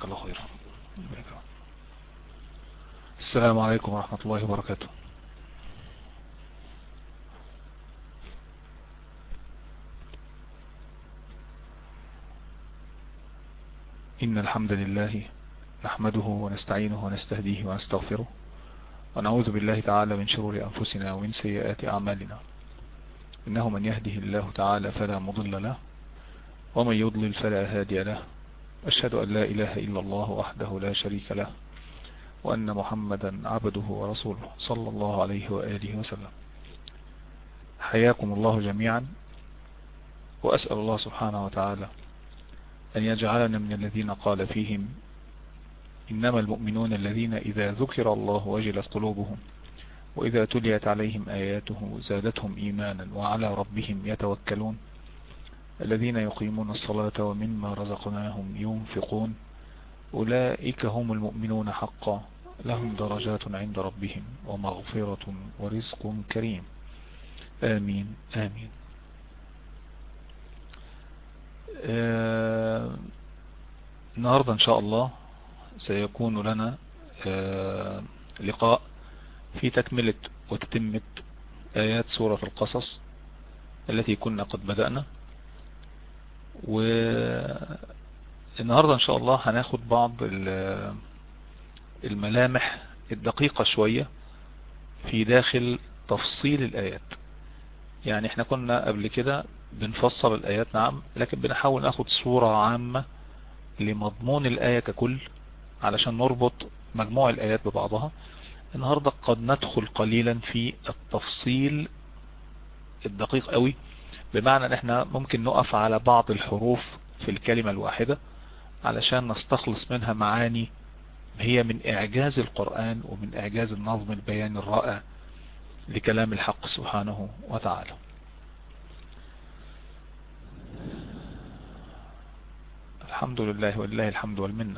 الله خيرا السلام عليكم ورحمة الله وبركاته إن الحمد لله نحمده ونستعينه ونستهديه ونستغفره ونعوذ بالله تعالى من شرور أنفسنا ومن سيئات أعمالنا إنه من يهده الله تعالى فلا مضل له ومن يضلل فلا هادي له أشهد أن لا إله إلا الله وحده لا شريك له وأن محمدا عبده ورسوله صلى الله عليه وآله وسلم حياكم الله جميعا وأسأل الله سبحانه وتعالى أن يجعلنا من الذين قال فيهم إنما المؤمنون الذين إذا ذكر الله وجلت قلوبهم وإذا تليت عليهم آياته زادتهم إيمانا وعلى ربهم يتوكلون الذين يقيمون الصلاة ومما رزقناهم ينفقون أولئك هم المؤمنون حقا لهم درجات عند ربهم ومغفرة ورزق كريم آمين آمين آه النهاردة إن شاء الله سيكون لنا آه لقاء في تكملة وتتمة آيات سورة القصص التي كنا قد بدأنا والنهاردة إن شاء الله هناخد بعض الملامح الدقيقة شوية في داخل تفصيل الآيات يعني احنا كنا قبل كده بنفسر الآيات نعم لكن بنحاول ناخد صورة عامة لمضمون الآية ككل علشان نربط مجموع الآيات ببعضها النهاردة قد ندخل قليلا في التفصيل الدقيق قوي بمعنى ان احنا ممكن نقف على بعض الحروف في الكلمة الواحدة علشان نستخلص منها معاني هي من اعجاز القرآن ومن اعجاز النظم البياني الرائع لكلام الحق سبحانه وتعالى الحمد لله ولله الحمد والمنة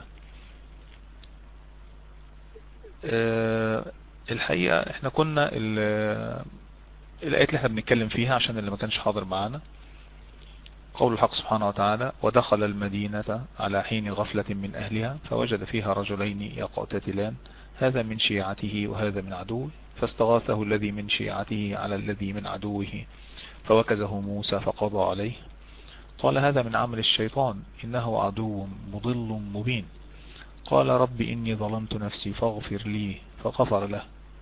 أه الحقيقة احنا كنا الآيات اللي احنا بنتكلم فيها عشان اللي ما كانش حاضر معانا قول الحق سبحانه وتعالى ودخل المدينة على حين غفلة من أهلها فوجد فيها رجلين يقتتلان هذا من شيعته وهذا من عدوه فاستغاثه الذي من شيعته على الذي من عدوه فوكزه موسى فقضى عليه قال هذا من عمل الشيطان إنه عدو مضل مبين قال رب إني ظلمت نفسي فاغفر لي فغفر له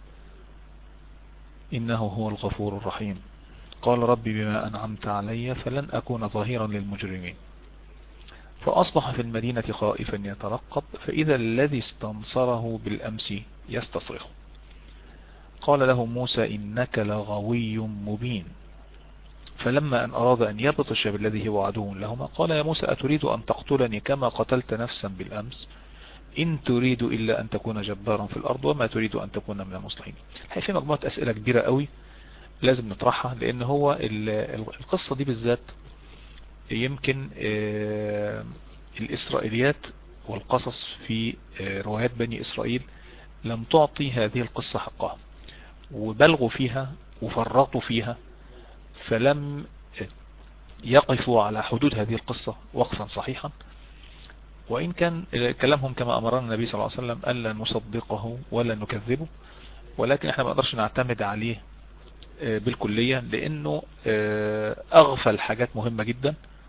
إنه هو الغفور الرحيم قال رب بما أنعمت علي فلن أكون ظهيرا للمجرمين فأصبح في المدينة خائفا يترقب فإذا الذي استنصره بالأمس يستصرخ قال له موسى إنك لغوي مبين فلما أن أراد أن يبطش بالذي هو عدو لهما قال يا موسى أتريد أن تقتلني كما قتلت نفسا بالأمس إن تريد إلا أن تكون جبارا في الأرض وما تريد أن تكون من المصلحين هي في مجموعة أسئلة كبيرة قوي لازم نطرحها لأن هو القصة دي بالذات يمكن الإسرائيليات والقصص في روايات بني إسرائيل لم تعطي هذه القصة حقها وبلغوا فيها وفرطوا فيها فلم يقفوا على حدود هذه القصة وقفا صحيحا وإن كان كلامهم كما أمرنا النبي صلى الله عليه وسلم ألا نصدقه ولا نكذبه ولكن احنا ما نقدرش نعتمد عليه بالكلية لأنه أغفل حاجات مهمة جدا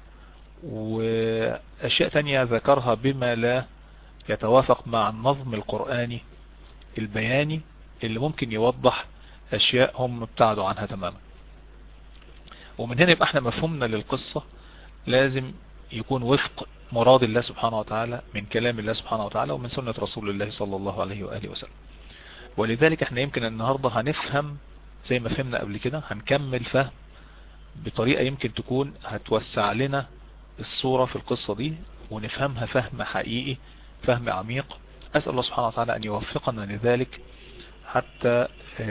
وأشياء تانية ذكرها بما لا يتوافق مع النظم القرآني البياني اللي ممكن يوضح أشياء هم ابتعدوا عنها تماما ومن هنا يبقى احنا مفهومنا للقصة لازم يكون وفق مراد الله سبحانه وتعالى من كلام الله سبحانه وتعالى ومن سنة رسول الله صلى الله عليه وآله وسلم ولذلك احنا يمكن النهاردة هنفهم زي ما فهمنا قبل كده هنكمل فهم بطريقة يمكن تكون هتوسع لنا الصورة في القصة دي ونفهمها فهم حقيقي فهم عميق أسأل الله سبحانه وتعالى أن يوفقنا لذلك حتى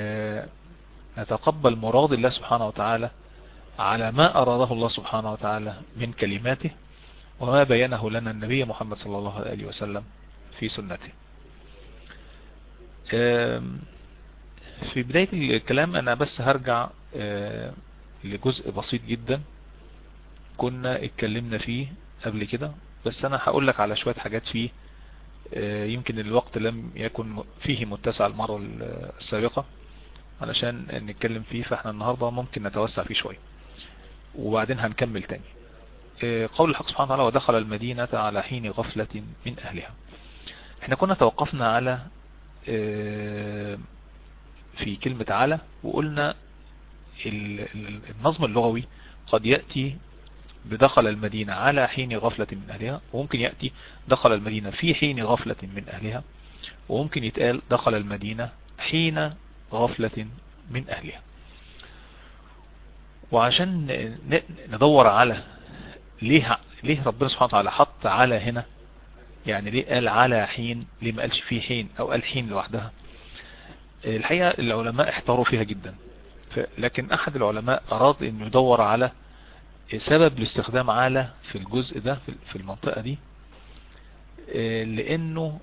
نتقبل مراد الله سبحانه وتعالى على ما أراده الله سبحانه وتعالى من كلماته وما بينه لنا النبي محمد صلى الله عليه وسلم في سنته في بداية الكلام أنا بس هرجع لجزء بسيط جدا كنا اتكلمنا فيه قبل كده بس أنا هقول لك على شوية حاجات فيه يمكن الوقت لم يكن فيه متسع المرة السابقة علشان نتكلم فيه فاحنا النهاردة ممكن نتوسع فيه شوية وبعدين هنكمل تاني قول الحق سبحانه وتعالى ودخل المدينة على حين غفلة من أهلها احنا كنا توقفنا على في كلمة على وقلنا النظم اللغوي قد يأتي بدخل المدينة على حين غفلة من أهلها وممكن يأتي دخل المدينة في حين غفلة من أهلها وممكن يتقال دخل المدينة حين غفلة من أهلها وعشان ندور على ليه ليه ربنا سبحانه وتعالى حط على هنا يعني ليه قال على حين ليه ما قالش في حين او قال حين لوحدها الحقيقة العلماء احتاروا فيها جدا لكن احد العلماء اراد ان يدور على سبب لاستخدام على في الجزء ده في المنطقة دي لانه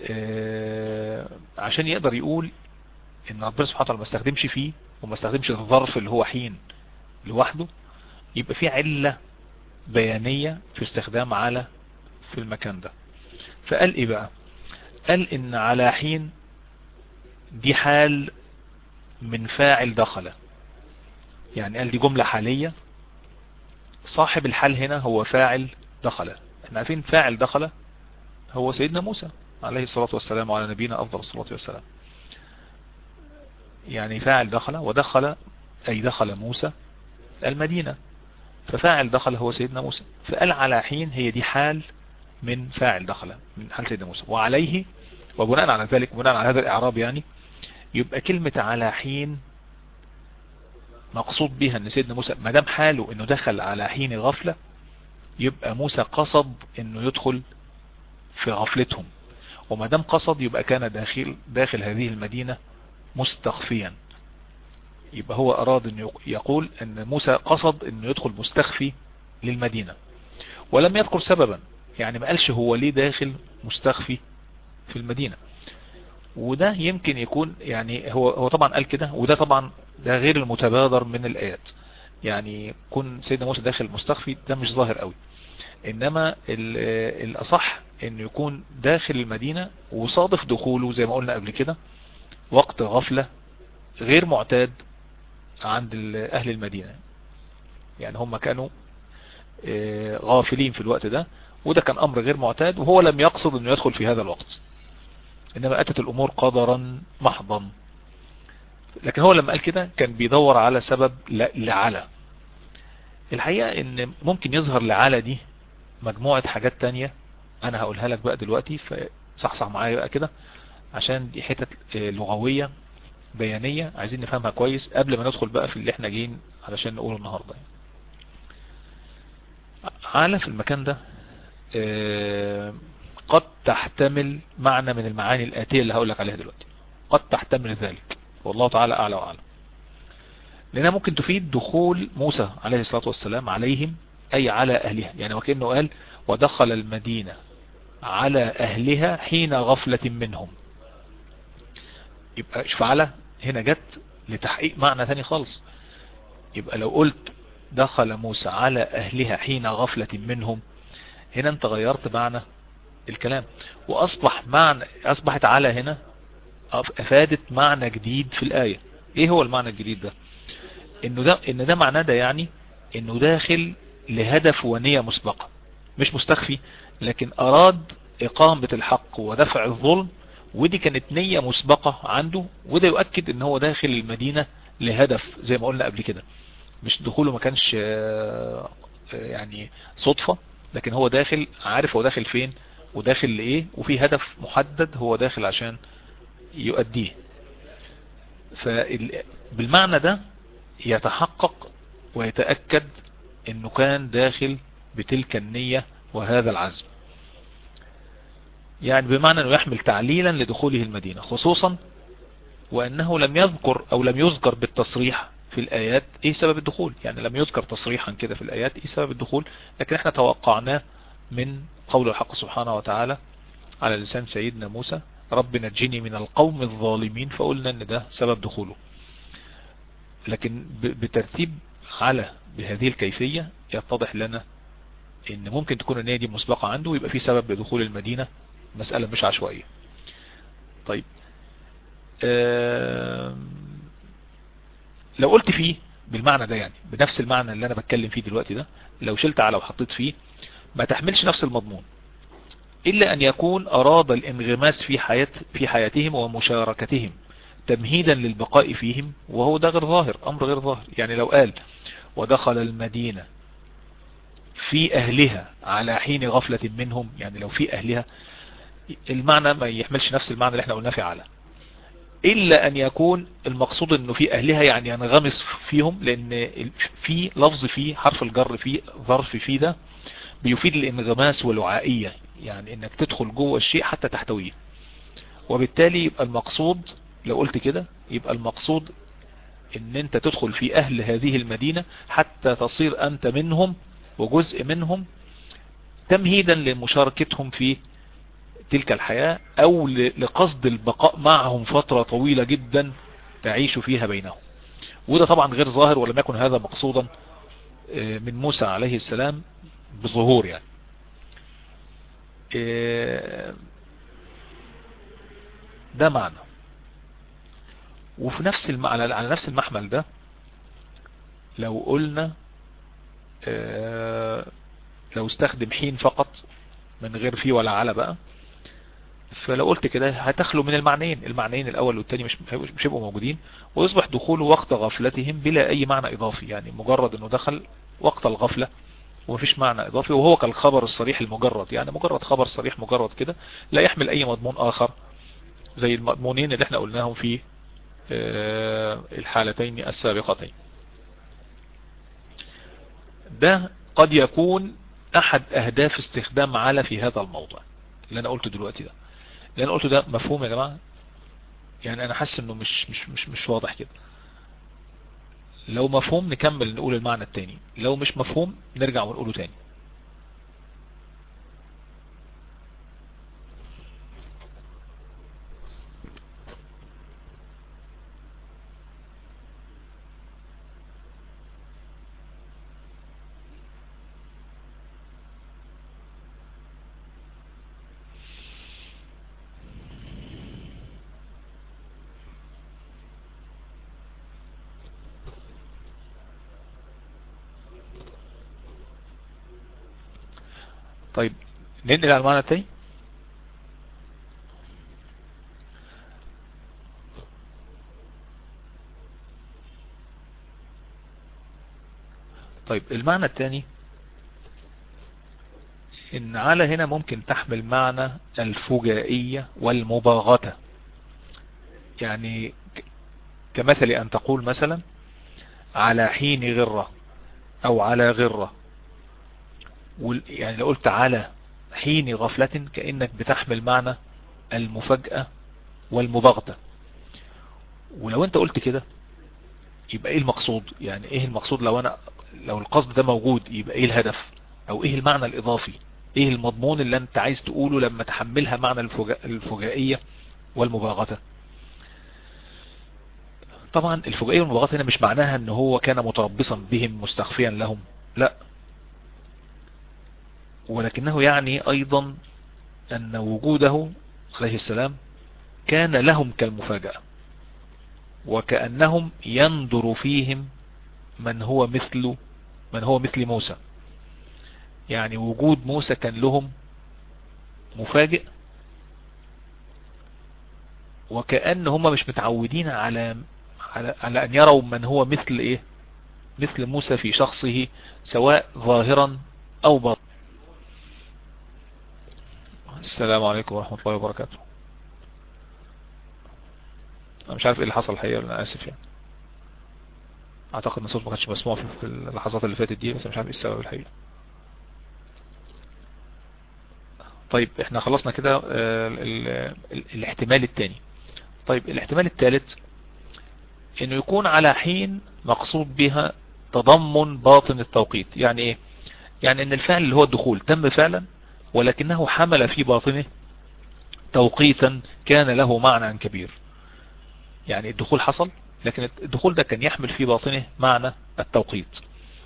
عشان يقدر يقول ان ربنا سبحانه وتعالى ما استخدمش فيه وما استخدمش الظرف اللي هو حين لوحده يبقى في علة بيانية في استخدام على في المكان ده فقال ايه بقى قال ان على حين دي حال من فاعل دخل يعني قال دي جملة حالية صاحب الحال هنا هو فاعل دخل احنا عارفين فاعل دخل هو سيدنا موسى عليه الصلاة والسلام وعلى نبينا أفضل الصلاة والسلام يعني فاعل دخل ودخل أي دخل موسى المدينة ففاعل دخل هو سيدنا موسى فقال على حين هي دي حال من فاعل دخل من حال سيدنا موسى وعليه وبناء على ذلك بناء على هذا الإعراب يعني يبقى كلمة على حين مقصود بها ان سيدنا موسى ما دام حاله انه دخل على حين غفلة يبقى موسى قصد انه يدخل في غفلتهم وما دام قصد يبقى كان داخل داخل هذه المدينة مستخفيا يبقى هو اراد ان يقول ان موسى قصد انه يدخل مستخفي للمدينة ولم يذكر سببا يعني ما قالش هو ليه داخل مستخفي في المدينة وده يمكن يكون يعني هو هو طبعا قال كده وده طبعا ده غير المتبادر من الآيات يعني كون سيدنا موسى داخل مستخفي ده مش ظاهر قوي انما الاصح انه يكون داخل المدينة وصادف دخوله زي ما قلنا قبل كده وقت غفلة غير معتاد عند اهل المدينة يعني هم كانوا غافلين في الوقت ده وده كان امر غير معتاد وهو لم يقصد انه يدخل في هذا الوقت انما اتت الامور قدرا محضا لكن هو لما قال كده كان بيدور على سبب لعلى الحقيقة ان ممكن يظهر لعلى دي مجموعة حاجات تانية انا هقولها لك بقى دلوقتي فصحصح معايا بقى كده عشان دي حتت لغوية بيانية عايزين نفهمها كويس قبل ما ندخل بقى في اللي احنا جايين علشان نقوله النهاردة على في المكان ده قد تحتمل معنى من المعاني الآتية اللي هقول لك عليها دلوقتي قد تحتمل ذلك والله تعالى أعلى وأعلم لأنها ممكن تفيد دخول موسى عليه الصلاة والسلام عليهم أي على أهلها يعني وكأنه قال ودخل المدينة على أهلها حين غفلة منهم يبقى شوف على هنا جت لتحقيق معنى ثاني خالص يبقى لو قلت دخل موسى على أهلها حين غفلة منهم هنا انت غيرت معنى الكلام واصبح معنى اصبحت على هنا افادت معنى جديد في الاية ايه هو المعنى الجديد ده انه ده ان ده معناه ده يعني انه داخل لهدف ونية مسبقة مش مستخفي لكن اراد اقامة الحق ودفع الظلم ودي كانت نية مسبقة عنده وده يؤكد ان هو داخل المدينة لهدف زي ما قلنا قبل كده مش دخوله ما كانش يعني صدفة لكن هو داخل عارف هو داخل فين وداخل لإيه وفي هدف محدد هو داخل عشان يؤديه فبالمعنى ده يتحقق ويتأكد انه كان داخل بتلك النية وهذا العزم يعني بمعنى انه يحمل تعليلا لدخوله المدينة خصوصا وانه لم يذكر او لم يذكر بالتصريح في الآيات ايه سبب الدخول يعني لم يذكر تصريحا كده في الآيات ايه سبب الدخول لكن احنا توقعناه من قول الحق سبحانه وتعالى على لسان سيدنا موسى رب نجني من القوم الظالمين فقلنا ان ده سبب دخوله لكن بترتيب على بهذه الكيفية يتضح لنا ان ممكن تكون النية دي مسبقة عنده ويبقى في سبب لدخول المدينة مسألة مش عشوائية طيب لو قلت فيه بالمعنى ده يعني بنفس المعنى اللي انا بتكلم فيه دلوقتي ده لو شلت على وحطيت فيه ما تحملش نفس المضمون إلا أن يكون أراد الانغماس في حياة في حياتهم ومشاركتهم تمهيدا للبقاء فيهم وهو ده غير ظاهر أمر غير ظاهر يعني لو قال ودخل المدينة في أهلها على حين غفلة منهم يعني لو في أهلها المعنى ما يحملش نفس المعنى اللي احنا قلناه في على إلا أن يكون المقصود أنه في أهلها يعني ينغمس فيهم لأن في لفظ فيه حرف الجر فيه ظرف فيه ده بيفيد الانغماس والوعائية يعني انك تدخل جوه الشيء حتى تحتويه وبالتالي يبقى المقصود لو قلت كده يبقى المقصود ان انت تدخل في اهل هذه المدينة حتى تصير انت منهم وجزء منهم تمهيدا لمشاركتهم في تلك الحياة او لقصد البقاء معهم فترة طويلة جدا تعيش فيها بينهم وده طبعا غير ظاهر ولم يكن هذا مقصودا من موسى عليه السلام بظهور يعني ده معنى وفي نفس الم... على نفس المحمل ده لو قلنا لو استخدم حين فقط من غير فيه ولا على بقى فلو قلت كده هتخلو من المعنيين المعنيين الاول والثاني مش مش هيبقوا موجودين ويصبح دخوله وقت غفلتهم بلا اي معنى اضافي يعني مجرد انه دخل وقت الغفلة ومفيش معنى اضافي وهو كالخبر الصريح المجرد يعني مجرد خبر صريح مجرد كده لا يحمل اي مضمون اخر زي المضمونين اللي احنا قلناهم في الحالتين السابقتين ده قد يكون احد اهداف استخدام على في هذا الموضوع اللي انا قلته دلوقتي ده اللي انا قلته ده مفهوم يا جماعة يعني انا حاسس انه مش مش مش مش واضح كده لو مفهوم نكمل نقول المعنى التاني لو مش مفهوم نرجع ونقوله تاني طيب ننقل على المعنى التاني طيب المعنى التاني ان على هنا ممكن تحمل معنى الفجائية والمباغتة يعني كمثل ان تقول مثلا على حين غرة او على غرة يعني لو قلت على حين غفلة كأنك بتحمل معنى المفاجأة والمباغتة ولو انت قلت كده يبقى ايه المقصود يعني ايه المقصود لو انا لو القصد ده موجود يبقى ايه الهدف او ايه المعنى الاضافي ايه المضمون اللي انت عايز تقوله لما تحملها معنى الفجائية والمباغتة طبعا الفجائية والمباغتة هنا مش معناها ان هو كان متربصا بهم مستخفيا لهم لا ولكنه يعني ايضا ان وجوده عليه السلام كان لهم كالمفاجأة وكأنهم ينظر فيهم من هو مثل من هو مثل موسى يعني وجود موسى كان لهم مفاجئ وكأن هم مش متعودين على على, على ان يروا من هو مثل ايه مثل موسى في شخصه سواء ظاهرا او باطنا السلام عليكم ورحمة الله وبركاته انا مش عارف ايه اللي حصل الحقيقة انا اسف يعني اعتقد ان الصوت ما كانش مسموع في اللحظات اللي فاتت دي بس مش عارف ايه السبب الحقيقة طيب احنا خلصنا كده الاحتمال الثاني طيب الاحتمال الثالث انه يكون على حين مقصود بها تضمن باطن التوقيت يعني ايه يعني ان الفعل اللي هو الدخول تم فعلا ولكنه حمل في باطنه توقيتا كان له معنى كبير يعني الدخول حصل لكن الدخول ده كان يحمل في باطنه معنى التوقيت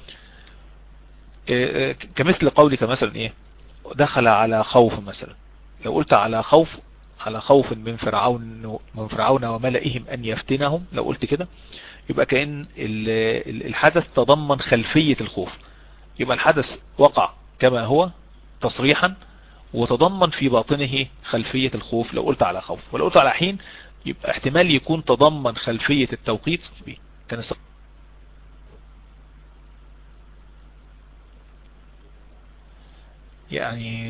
كمثل قولك مثلا ايه دخل على خوف مثلا لو قلت على خوف على خوف من فرعون من فرعون وملئهم أن يفتنهم لو قلت كده يبقى كأن الحدث تضمن خلفية الخوف يبقى الحدث وقع كما هو تصريحا وتضمن في باطنه خلفية الخوف لو قلت على خوف ولو قلت على حين يبقى احتمال يكون تضمن خلفية التوقيت كان يعني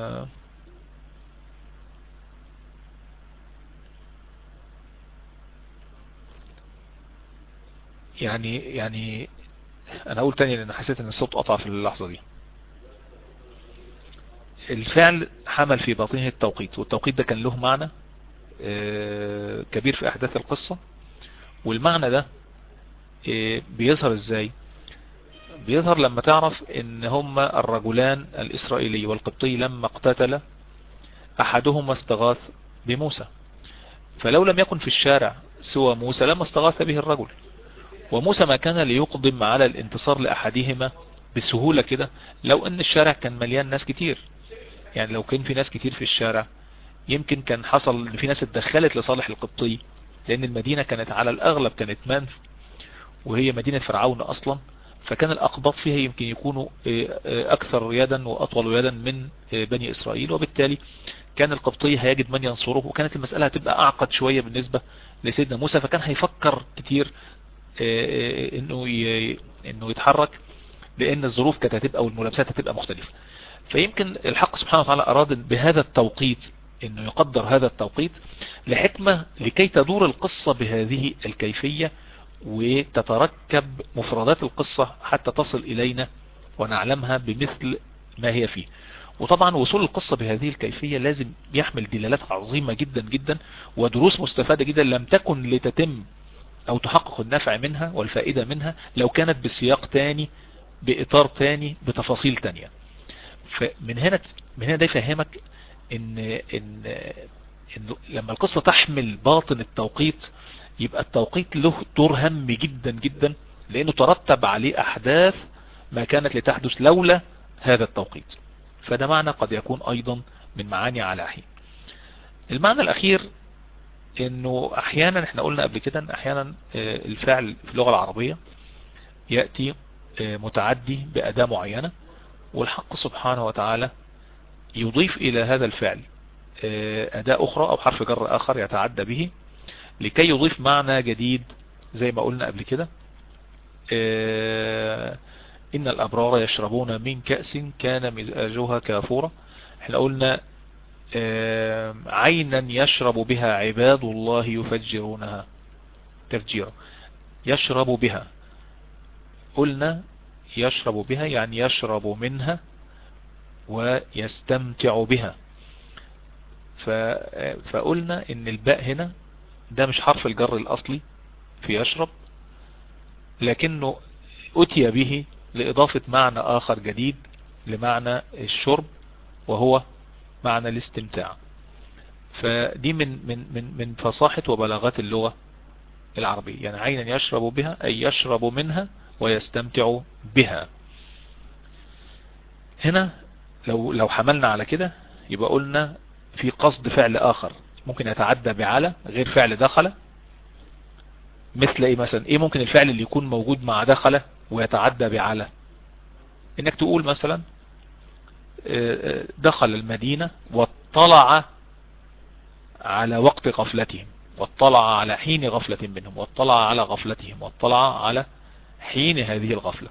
يعني يعني انا اقول تاني لان حسيت ان الصوت قطع في اللحظة دي الفعل حمل في باطنه التوقيت والتوقيت ده كان له معنى آه، كبير في احداث القصة والمعنى ده آه، بيظهر ازاي بيظهر لما تعرف ان هما الرجلان الاسرائيلي والقبطي لما اقتتل احدهما استغاث بموسى فلو لم يكن في الشارع سوى موسى لما استغاث به الرجل وموسى ما كان ليقدم على الانتصار لأحدهما بسهولة كده لو ان الشارع كان مليان ناس كتير يعني لو كان في ناس كتير في الشارع يمكن كان حصل ان في ناس اتدخلت لصالح القبطي لان المدينة كانت على الاغلب كانت منف وهي مدينة فرعون اصلا فكان الاقباط فيها يمكن يكونوا آه، آه، اكثر يدا واطول يدا من آه، بني اسرائيل وبالتالي كان القبطي هيجد من ينصره وكانت المسألة هتبقى اعقد شوية بالنسبة لسيدنا موسى فكان هيفكر كتير انه انه يتحرك لان الظروف كانت هتبقى والملابسات هتبقى مختلفة فيمكن الحق سبحانه وتعالى اراد بهذا التوقيت انه يقدر هذا التوقيت لحكمة لكي تدور القصة بهذه الكيفية وتتركب مفردات القصة حتى تصل الينا ونعلمها بمثل ما هي فيه وطبعا وصول القصة بهذه الكيفية لازم يحمل دلالات عظيمة جدا جدا ودروس مستفادة جدا لم تكن لتتم او تحقق النفع منها والفائدة منها لو كانت بسياق تاني باطار تاني بتفاصيل تانية فمن هنا من هنا ده يفهمك ان ان إن لما القصة تحمل باطن التوقيت يبقى التوقيت له دور هام جدا جدا لانه ترتب عليه احداث ما كانت لتحدث لولا هذا التوقيت فده معنى قد يكون ايضا من معاني على حين المعنى الاخير انه احيانا احنا قلنا قبل كده ان احيانا آه، الفعل في اللغة العربية يأتي آه، متعدي بأداة معينة والحق سبحانه وتعالى يضيف إلى هذا الفعل آه، أداة أخرى أو حرف جر آخر يتعدى به لكي يضيف معنى جديد زي ما قلنا قبل كده آه، إن الأبرار يشربون من كأس كان مزاجها كافورة احنا قلنا آه، عينا يشرب بها عباد الله يفجرونها تفجيرا يشرب بها قلنا يشرب بها يعني يشرب منها ويستمتع بها فقلنا ان الباء هنا ده مش حرف الجر الاصلي في يشرب لكنه اتي به لاضافة معنى اخر جديد لمعنى الشرب وهو معنى الاستمتاع فدي من من من من فصاحة وبلاغات اللغة العربية يعني عينا يشرب بها أي يشرب منها ويستمتع بها هنا لو لو حملنا على كده يبقى قلنا في قصد فعل آخر ممكن يتعدى بعلى غير فعل دخل مثل ايه مثلا ايه ممكن الفعل اللي يكون موجود مع دخل ويتعدى بعلى انك تقول مثلا آه، آه، دخل المدينة واطلع على وقت غفلتهم واطلع على حين غفلة منهم واطلع على غفلتهم واطلع على حين هذه الغفلة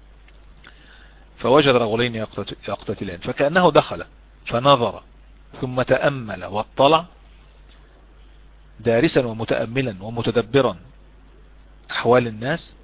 فوجد رجلين يقتتلان فكأنه دخل فنظر ثم تأمل واطلع دارسا ومتأملا ومتدبرا أحوال الناس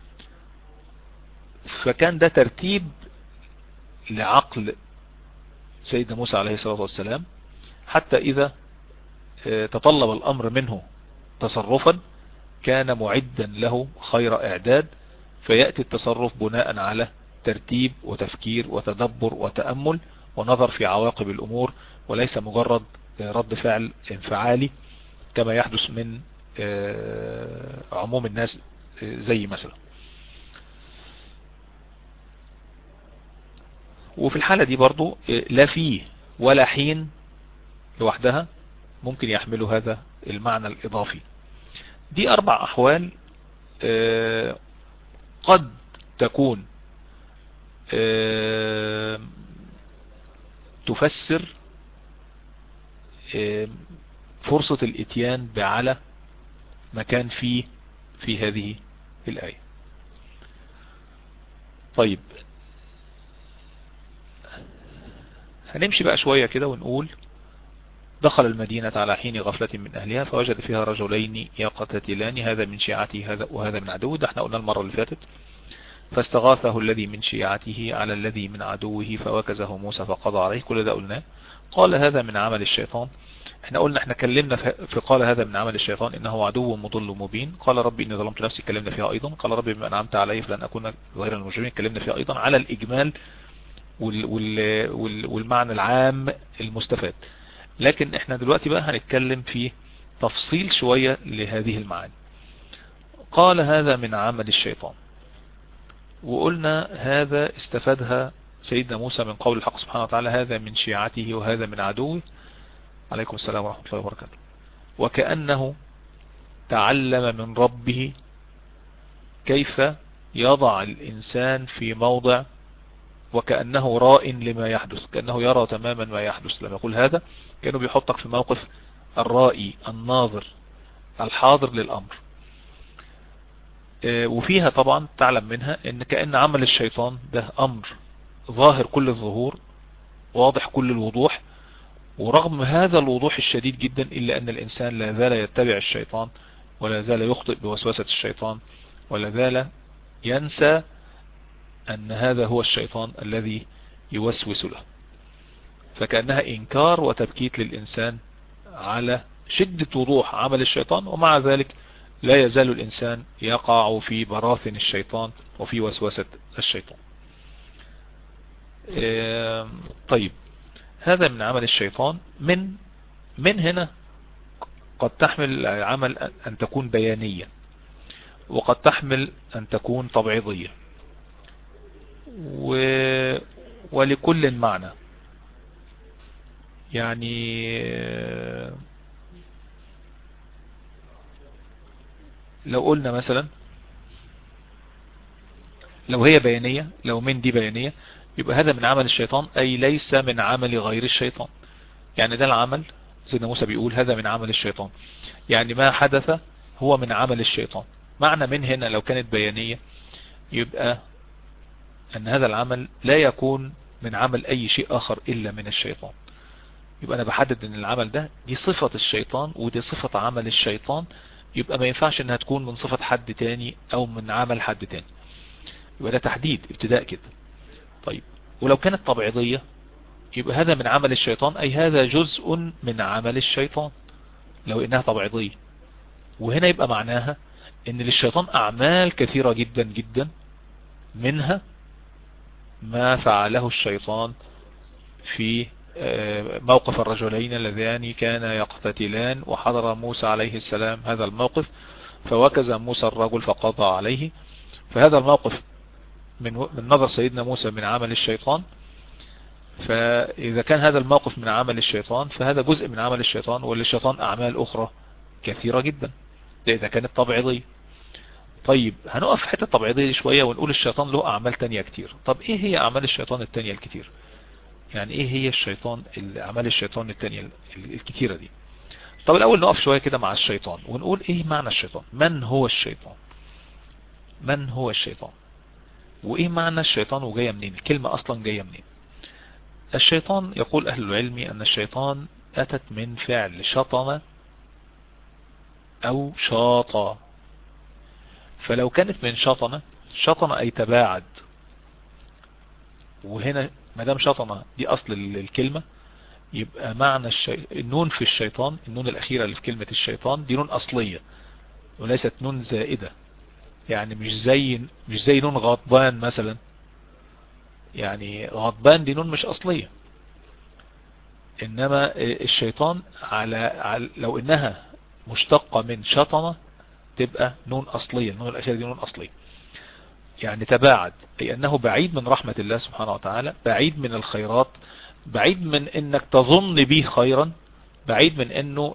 فكان ده ترتيب لعقل سيدنا موسى عليه الصلاة والسلام حتى إذا آه، تطلب الأمر منه تصرفا كان معدا له خير إعداد فيأتي التصرف بناء على ترتيب وتفكير وتدبر وتأمل ونظر في عواقب الأمور وليس مجرد رد فعل انفعالي كما يحدث من آه، عموم الناس آه، زي مثلا وفي الحالة دي برضو لا فيه ولا حين لوحدها ممكن يحملوا هذا المعنى الإضافي دي أربع أحوال آه، قد تكون آه، تفسر آه، فرصة الاتيان بعلى مكان فيه في هذه الآية طيب هنمشي بقى شوية كده ونقول دخل المدينة على حين غفلة من أهلها فوجد فيها رجلين يقتتلان هذا من شيعته هذا وهذا من عدوه ده احنا قلنا المرة اللي فاتت فاستغاثه الذي من شيعته على الذي من عدوه فوكزه موسى فقضى عليه كل ده قلناه قال هذا من عمل الشيطان احنا قلنا احنا كلمنا في قال هذا من عمل الشيطان انه عدو مضل مبين قال ربي اني ظلمت نفسي كلمنا فيها ايضا قال ربي بما انعمت علي فلن اكون غير المجرمين كلمنا فيها ايضا على الاجمال وال وال وال والمعنى العام المستفاد لكن احنا دلوقتي بقى هنتكلم في تفصيل شوية لهذه المعاني قال هذا من عمل الشيطان وقلنا هذا استفادها سيدنا موسى من قول الحق سبحانه وتعالى هذا من شيعته وهذا من عدوه عليكم السلام ورحمة الله وبركاته وكأنه تعلم من ربه كيف يضع الإنسان في موضع وكأنه راء لما يحدث كأنه يرى تماما ما يحدث لما يقول هذا كأنه بيحطك في موقف الرائي الناظر الحاضر للأمر آه، وفيها طبعا تعلم منها ان كأن عمل الشيطان ده امر ظاهر كل الظهور واضح كل الوضوح ورغم هذا الوضوح الشديد جدا إلا أن الإنسان لا زال يتبع الشيطان ولا زال يخطئ بوسوسة الشيطان ولا زال ينسى أن هذا هو الشيطان الذي يوسوس له فكأنها إنكار وتبكيت للإنسان على شدة وضوح عمل الشيطان ومع ذلك لا يزال الإنسان يقع في براثن الشيطان وفي وسوسة الشيطان طيب هذا من عمل الشيطان من من هنا قد تحمل العمل أن تكون بيانية وقد تحمل أن تكون تبعيضية و... ولكل معنى يعني لو قلنا مثلا لو هي بيانية لو من دي بيانية يبقى هذا من عمل الشيطان أي ليس من عمل غير الشيطان يعني ده العمل سيدنا موسى بيقول هذا من عمل الشيطان يعني ما حدث هو من عمل الشيطان معنى من هنا لو كانت بيانية يبقى أن هذا العمل لا يكون من عمل أي شيء آخر إلا من الشيطان يبقى أنا بحدد أن العمل ده دي صفة الشيطان ودي صفة عمل الشيطان يبقى ما ينفعش أنها تكون من صفة حد تاني أو من عمل حد تاني يبقى ده تحديد ابتداء كده طيب ولو كانت طبيعية يبقى هذا من عمل الشيطان أي هذا جزء من عمل الشيطان لو إنها طبيعية وهنا يبقى معناها إن للشيطان أعمال كثيرة جدا جدا منها ما فعله الشيطان في آه، موقف الرجلين اللذان كان يقتتلان وحضر موسى عليه السلام هذا الموقف فوكز موسى الرجل فقضى عليه فهذا الموقف من من نظر سيدنا موسى من عمل الشيطان فإذا كان هذا الموقف من عمل الشيطان فهذا جزء من عمل الشيطان وللشيطان أعمال أخرى كثيرة جدا ده إذا كانت طبيعية طيب هنقف في حتة الطبيعية شوية ونقول الشيطان له أعمال تانية كتير طب إيه هي أعمال الشيطان التانية الكتير يعني إيه هي الشيطان أعمال الشيطان التانية الكتيرة دي طب الأول نقف شوية كده مع الشيطان ونقول إيه معنى الشيطان من هو الشيطان من هو الشيطان وايه معنى الشيطان وجاية منين الكلمة اصلا جاية منين الشيطان يقول اهل العلم ان الشيطان اتت من فعل شطن او شاط فلو كانت من شطن شطن اي تباعد وهنا مدام شطن دي اصل الكلمة يبقى معنى الشي... النون في الشيطان النون الاخيرة اللي في كلمة الشيطان دي نون اصلية وليست نون زائدة يعني مش زي مش زي نون غضبان مثلا يعني غضبان دي نون مش اصلية انما الشيطان على, على لو انها مشتقة من شطنة تبقى نون اصلية النون الاخيرة دي نون اصلية يعني تباعد اي انه بعيد من رحمة الله سبحانه وتعالى بعيد من الخيرات بعيد من انك تظن به خيرا بعيد من انه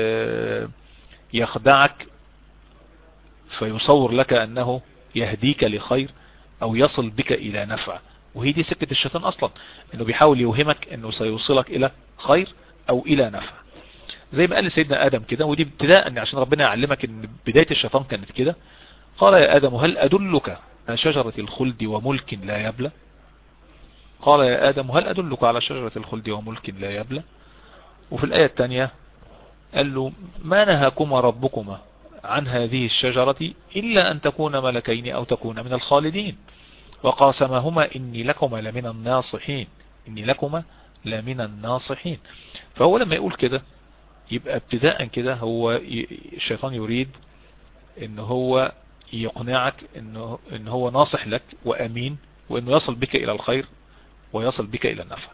يخدعك فيصور لك انه يهديك لخير او يصل بك الى نفع وهي دي سكة الشيطان اصلا انه بيحاول يوهمك انه سيوصلك الى خير او الى نفع زي ما قال سيدنا ادم كده ودي ابتداء عشان ربنا يعلمك ان بداية الشيطان كانت كده قال يا ادم هل ادلك على شجرة الخلد وملك لا يبلى قال يا ادم هل ادلك على شجرة الخلد وملك لا يبلى وفي الاية الثانية قال له ما نهاكما ربكما عن هذه الشجرة إلا أن تكون ملكين أو تكون من الخالدين وقاسمهما إني لكما لمن الناصحين إني لكما لمن الناصحين فهو لما يقول كده يبقى ابتداء كده هو الشيطان يريد ان هو يقنعك انه ان هو ناصح لك وامين وانه يصل بك الى الخير ويصل بك الى النفع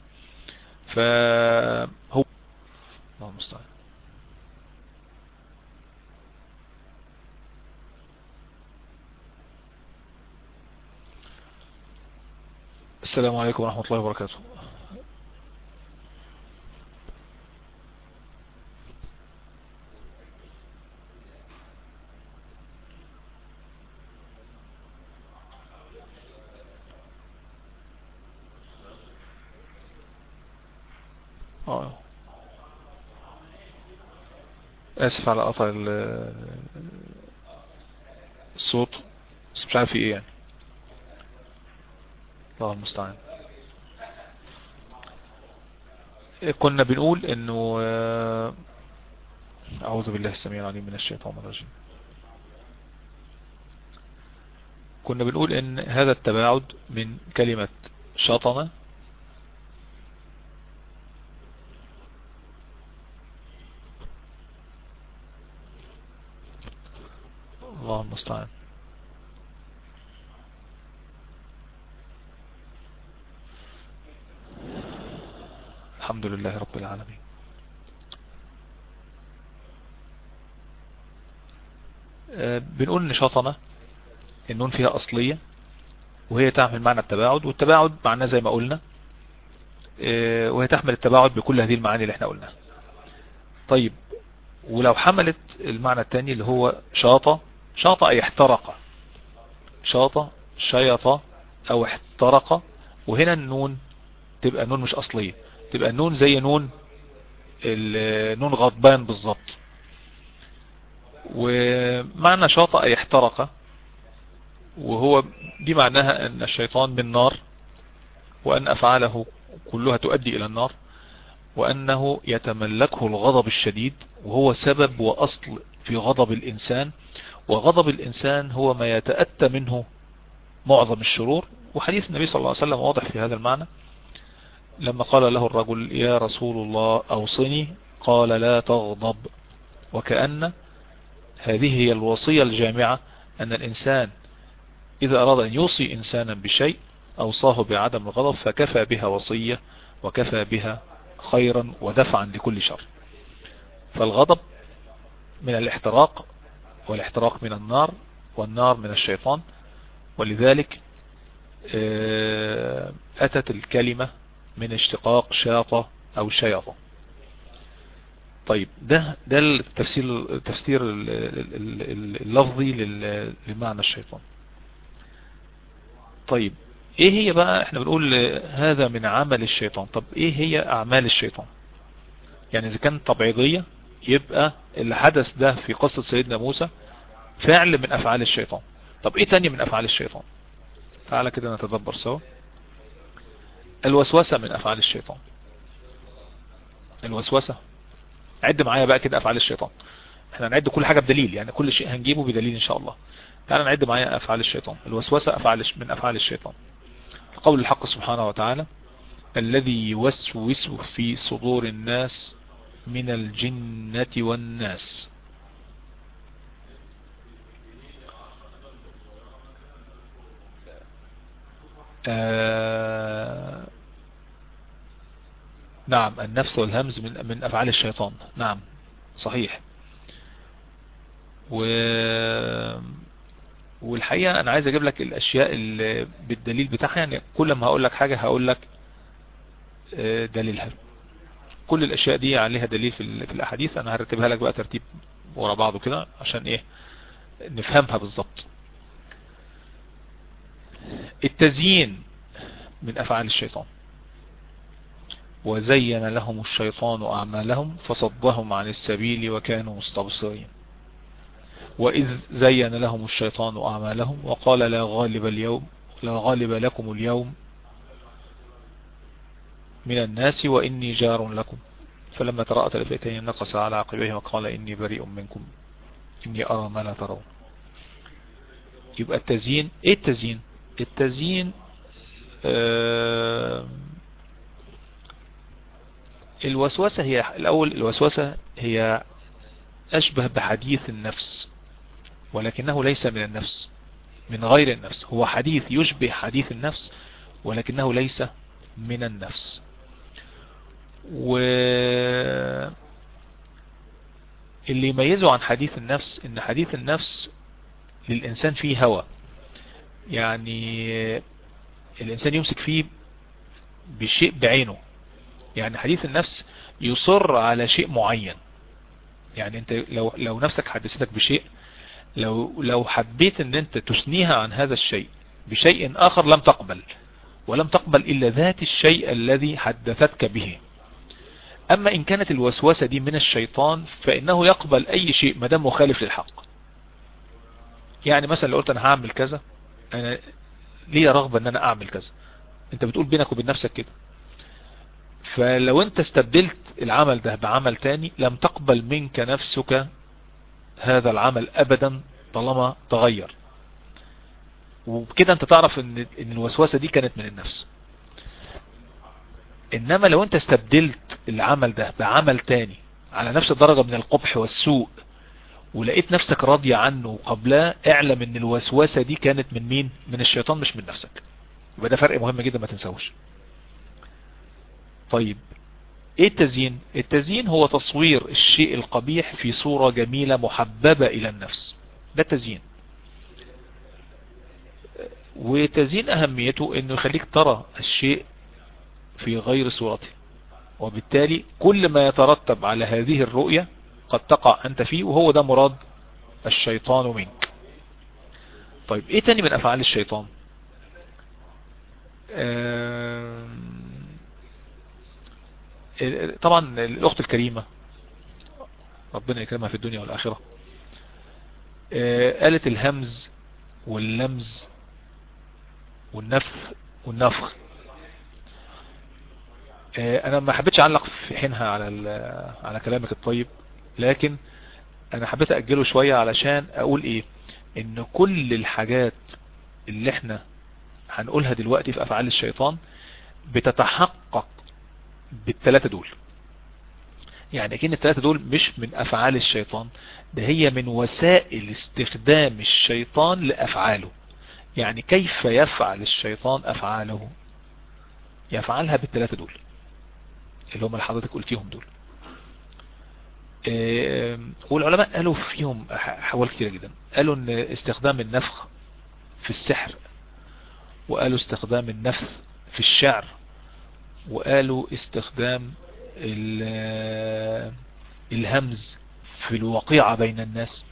فهو الله المستعان السلام عليكم ورحمة الله وبركاته آه. اسف على قطع الصوت بس مش عارف في ايه يعني الله المستعان كنا بنقول انه آه، اعوذ بالله السميع العليم من الشيطان الرجيم كنا بنقول ان هذا التباعد من كلمة شطنة الله المستعان الحمد لله رب العالمين آه، بنقول ان شطنة النون فيها اصلية وهي تعمل معنى التباعد والتباعد معناه زي ما قلنا آه، وهي تحمل التباعد بكل هذه المعاني اللي احنا قلناها طيب ولو حملت المعنى الثاني اللي هو شاطة شاطة اي احترق شاطة شيطة او احترق وهنا النون تبقى نون مش اصلية تبقى النون زي نون النون غضبان بالظبط ومعنى شاطئ اي احترق وهو دي معناها ان الشيطان من نار وان افعاله كلها تؤدي الى النار وانه يتملكه الغضب الشديد وهو سبب واصل في غضب الانسان وغضب الانسان هو ما يتأتى منه معظم الشرور وحديث النبي صلى الله عليه وسلم واضح في هذا المعنى لما قال له الرجل يا رسول الله أوصني قال لا تغضب وكأن هذه هي الوصية الجامعة أن الإنسان إذا أراد أن يوصي إنسانا بشيء أوصاه بعدم الغضب فكفى بها وصية وكفى بها خيرا ودفعا لكل شر فالغضب من الاحتراق والاحتراق من النار والنار من الشيطان ولذلك آه، أتت الكلمة من اشتقاق شاطة او شيطة طيب ده ده التفسير التفسير اللفظي لمعنى الشيطان طيب ايه هي بقى احنا بنقول هذا من عمل الشيطان طب ايه هي اعمال الشيطان يعني اذا كانت تبعيضية يبقى اللي حدث ده في قصة سيدنا موسى فعل من افعال الشيطان طب ايه تاني من افعال الشيطان تعالى كده نتدبر سوا الوسوسة من أفعال الشيطان الوسوسة عد معايا بقى كده أفعال الشيطان احنا نعد كل حاجة بدليل يعني كل شيء هنجيبه بدليل إن شاء الله تعالى نعد معايا أفعال الشيطان الوسوسة أفعال من أفعال الشيطان قول الحق سبحانه وتعالى الذي يوسوس في صدور الناس من الجنة والناس آه نعم النفس والهمز من من افعال الشيطان نعم صحيح و والحقيقة انا عايز اجيب لك الاشياء اللي بالدليل بتاعها يعني كل ما هقول لك حاجة هقول لك آه، دليلها كل الاشياء دي عليها دليل في, في الاحاديث انا هرتبها لك بقى ترتيب ورا بعضه كده عشان ايه نفهمها بالظبط التزيين من افعال الشيطان وزين لهم الشيطان اعمالهم فصدهم عن السبيل وكانوا مستبصرين وإذ زين لهم الشيطان أعمالهم وقال لا غالب اليوم لا غالب لكم اليوم من الناس وإني جار لكم فلما ترأت الفئتين نقص على عقبيه وقال إني بريء منكم إني أرى ما لا ترون يبقى التزيين إيه التزيين التزيين آه الوسوسة هي الأول الوسوسة هي أشبه بحديث النفس ولكنه ليس من النفس من غير النفس هو حديث يشبه حديث النفس ولكنه ليس من النفس و اللي يميزه عن حديث النفس ان حديث النفس للإنسان فيه هوى يعني الإنسان يمسك فيه بشيء بعينه يعني حديث النفس يصر على شيء معين يعني انت لو, لو نفسك حدثتك بشيء لو, لو حبيت ان انت تثنيها عن هذا الشيء بشيء اخر لم تقبل ولم تقبل الا ذات الشيء الذي حدثتك به اما ان كانت الوسوسة دي من الشيطان فانه يقبل اي شيء مدام مخالف للحق يعني مثلا لو قلت انا هعمل كذا انا ليه رغبة ان انا اعمل كذا انت بتقول بينك وبين نفسك كده فلو انت استبدلت العمل ده بعمل تاني لم تقبل منك نفسك هذا العمل ابدا طالما تغير وبكده انت تعرف ان, إن الوسوسة دي كانت من النفس انما لو انت استبدلت العمل ده بعمل تاني على نفس الدرجة من القبح والسوء ولقيت نفسك راضية عنه قبلها اعلم ان الوسوسة دي كانت من مين من الشيطان مش من نفسك يبقى ده فرق مهم جدا ما تنساهوش طيب ايه التزيين التزيين هو تصوير الشيء القبيح في صورة جميلة محببة الى النفس ده التزيين وتزيين اهميته انه يخليك ترى الشيء في غير صورته وبالتالي كل ما يترتب على هذه الرؤية قد تقع انت فيه وهو ده مراد الشيطان منك طيب ايه تاني من افعال الشيطان طبعا الاخت الكريمة ربنا يكرمها في الدنيا والاخرة قالت الهمز واللمز والنفخ والنفخ انا ما حبيتش اعلق في حينها على على كلامك الطيب لكن انا حبيت اجله شوية علشان اقول ايه ان كل الحاجات اللي احنا هنقولها دلوقتي في افعال الشيطان بتتحقق بالثلاثة دول يعني اكن الثلاثة دول مش من افعال الشيطان ده هي من وسائل استخدام الشيطان لافعاله يعني كيف يفعل الشيطان افعاله يفعلها بالثلاثة دول اللي هم اللي حضرتك قلتيهم دول والعلماء قالوا فيهم حوال كتير جدا قالوا ان استخدام النفخ في السحر وقالوا استخدام النفث في الشعر وقالوا استخدام الهمز في الوقيعة بين الناس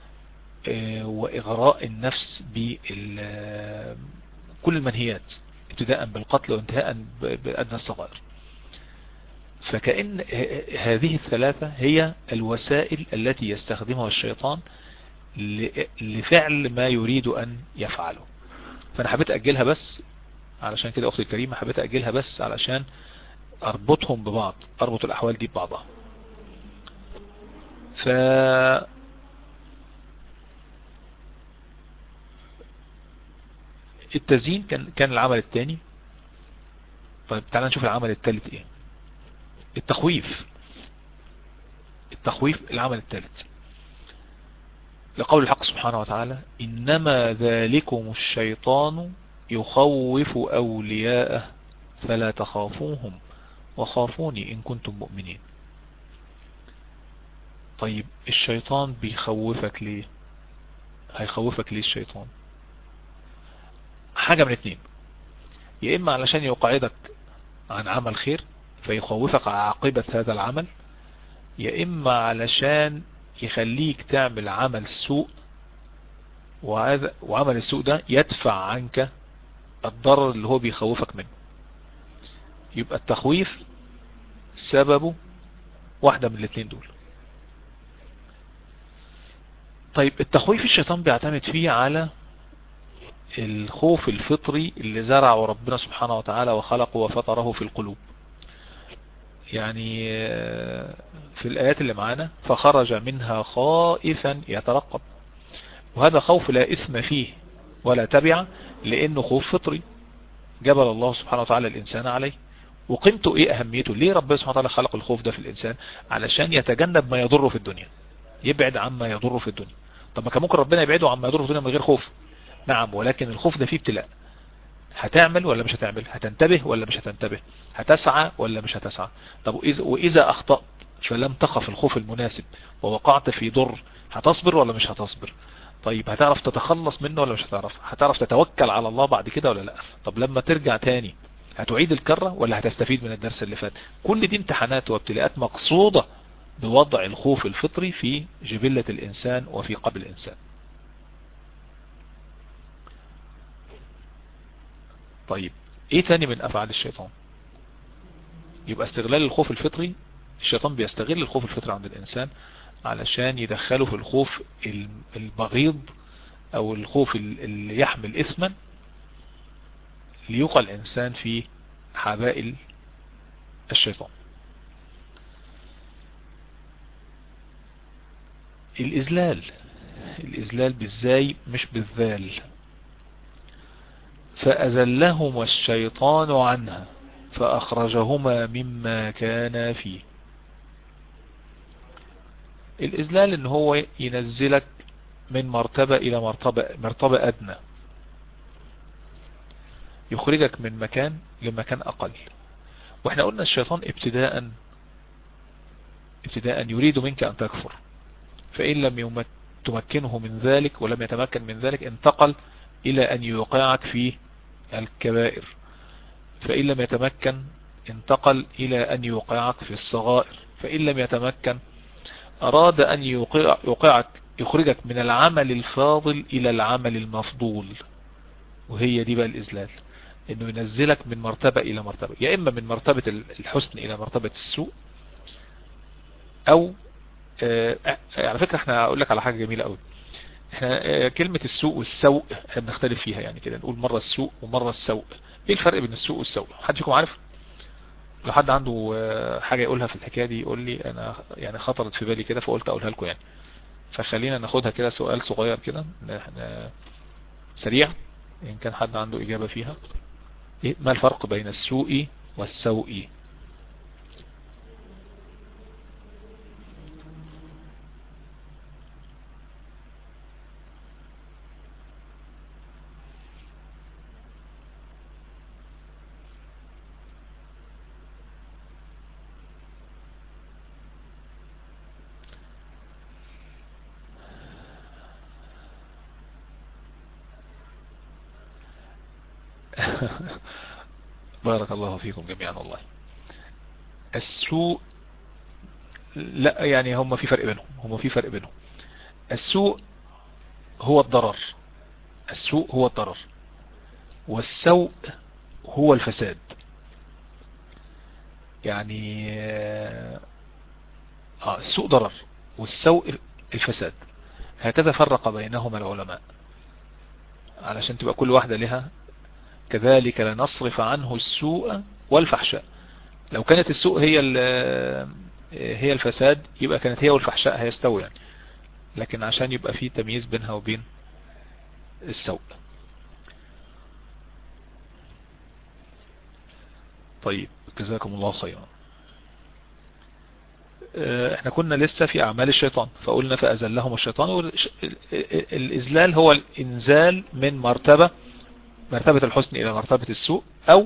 واغراء النفس بكل المنهيات ابتداء بالقتل وانتهاء بأدنى الصغائر فكأن هذه الثلاثة هي الوسائل التي يستخدمها الشيطان لفعل ما يريد أن يفعله فأنا حبيت أجلها بس علشان كده أختي الكريمة حبيت أجلها بس علشان أربطهم ببعض أربط الأحوال دي ببعضها ف التزيين كان كان العمل الثاني طيب تعالى نشوف العمل الثالث ايه التخويف التخويف العمل الثالث لقول الحق سبحانه وتعالى إنما ذلكم الشيطان يخوف أولياءه فلا تخافوهم وخافوني إن كنتم مؤمنين طيب الشيطان بيخوفك ليه هيخوفك ليه الشيطان حاجة من اتنين يا إما علشان يقعدك عن عمل خير فيخوفك على عاقبة هذا العمل يا إما علشان يخليك تعمل عمل سوء وهذا وعمل السوء ده يدفع عنك الضرر اللي هو بيخوفك منه يبقى التخويف سببه واحدة من الاثنين دول طيب التخويف الشيطان بيعتمد فيه على الخوف الفطري اللي زرعه ربنا سبحانه وتعالى وخلقه وفطره في القلوب يعني في الآيات اللي معانا فخرج منها خائفا يترقب وهذا خوف لا إثم فيه ولا تبع لأنه خوف فطري جبل الله سبحانه وتعالى الإنسان عليه وقيمته إيه أهميته ليه ربنا سبحانه وتعالى خلق الخوف ده في الإنسان علشان يتجنب ما يضره في الدنيا يبعد عما يضره في الدنيا طب ما كان ممكن ربنا يبعده عما يضره في الدنيا من غير خوف نعم ولكن الخوف ده فيه ابتلاء هتعمل ولا مش هتعمل هتنتبه ولا مش هتنتبه هتسعى ولا مش هتسعى طب وإذا, وإذا أخطأت فلم تخف الخوف المناسب ووقعت في ضر هتصبر ولا مش هتصبر طيب هتعرف تتخلص منه ولا مش هتعرف هتعرف تتوكل على الله بعد كده ولا لا طب لما ترجع تاني هتعيد الكرة ولا هتستفيد من الدرس اللي فات كل دي امتحانات وابتلاءات مقصودة بوضع الخوف الفطري في جبلة الإنسان وفي قلب الإنسان طيب ايه تاني من افعال الشيطان يبقى استغلال الخوف الفطري الشيطان بيستغل الخوف الفطري عند الانسان علشان يدخله في الخوف البغيض او الخوف اللي يحمل اثما ليوقع الانسان في حبائل الشيطان الإذلال الإذلال بالزاي مش بالذال فأزلهما الشيطان عنها فأخرجهما مما كان فيه الإذلال ان هو ينزلك من مرتبة إلى مرتبة, مرتبة أدنى يخرجك من مكان لمكان أقل واحنا قلنا الشيطان ابتداء ابتداء يريد منك أن تكفر فإن لم تمكنه من ذلك ولم يتمكن من ذلك انتقل إلى أن يوقعك في الكبائر فإن لم يتمكن انتقل إلى أن يوقعك في الصغائر فإن لم يتمكن أراد أن يوقع يوقعك يخرجك من العمل الفاضل إلى العمل المفضول وهي دي بقى الإزلال انه ينزلك من مرتبة الى مرتبة يا اما من مرتبة الحسن الى مرتبة السوء او آه على فكرة احنا اقول لك على حاجة جميلة قوي احنا آه كلمة السوء والسوء احنا بنختلف فيها يعني كده نقول مرة السوء ومرة السوء ايه الفرق بين السوء والسوء حد فيكم عارف لو حد عنده آه حاجة يقولها في الحكاية دي يقول لي انا يعني خطرت في بالي كده فقلت اقولها لكم يعني فخلينا ناخدها كده سؤال صغير كده سريع ان كان حد عنده اجابة فيها ما الفرق بين السوء والسوء بارك الله فيكم جميعا والله السوء لا يعني هم في فرق بينهم هم في فرق بينهم السوء هو الضرر السوء هو الضرر والسوء هو الفساد يعني آه السوء ضرر والسوء الفساد هكذا فرق بينهما العلماء علشان تبقى كل واحدة لها كذلك لنصرف عنه السوء والفحشاء لو كانت السوء هي هي الفساد يبقى كانت هي والفحشاء هيستوي يعني لكن عشان يبقى في تمييز بينها وبين السوء طيب جزاكم الله خيرا احنا كنا لسه في اعمال الشيطان فقلنا فازلهم الشيطان الازلال هو الانزال من مرتبة مرتبة الحسن الى مرتبة السوء او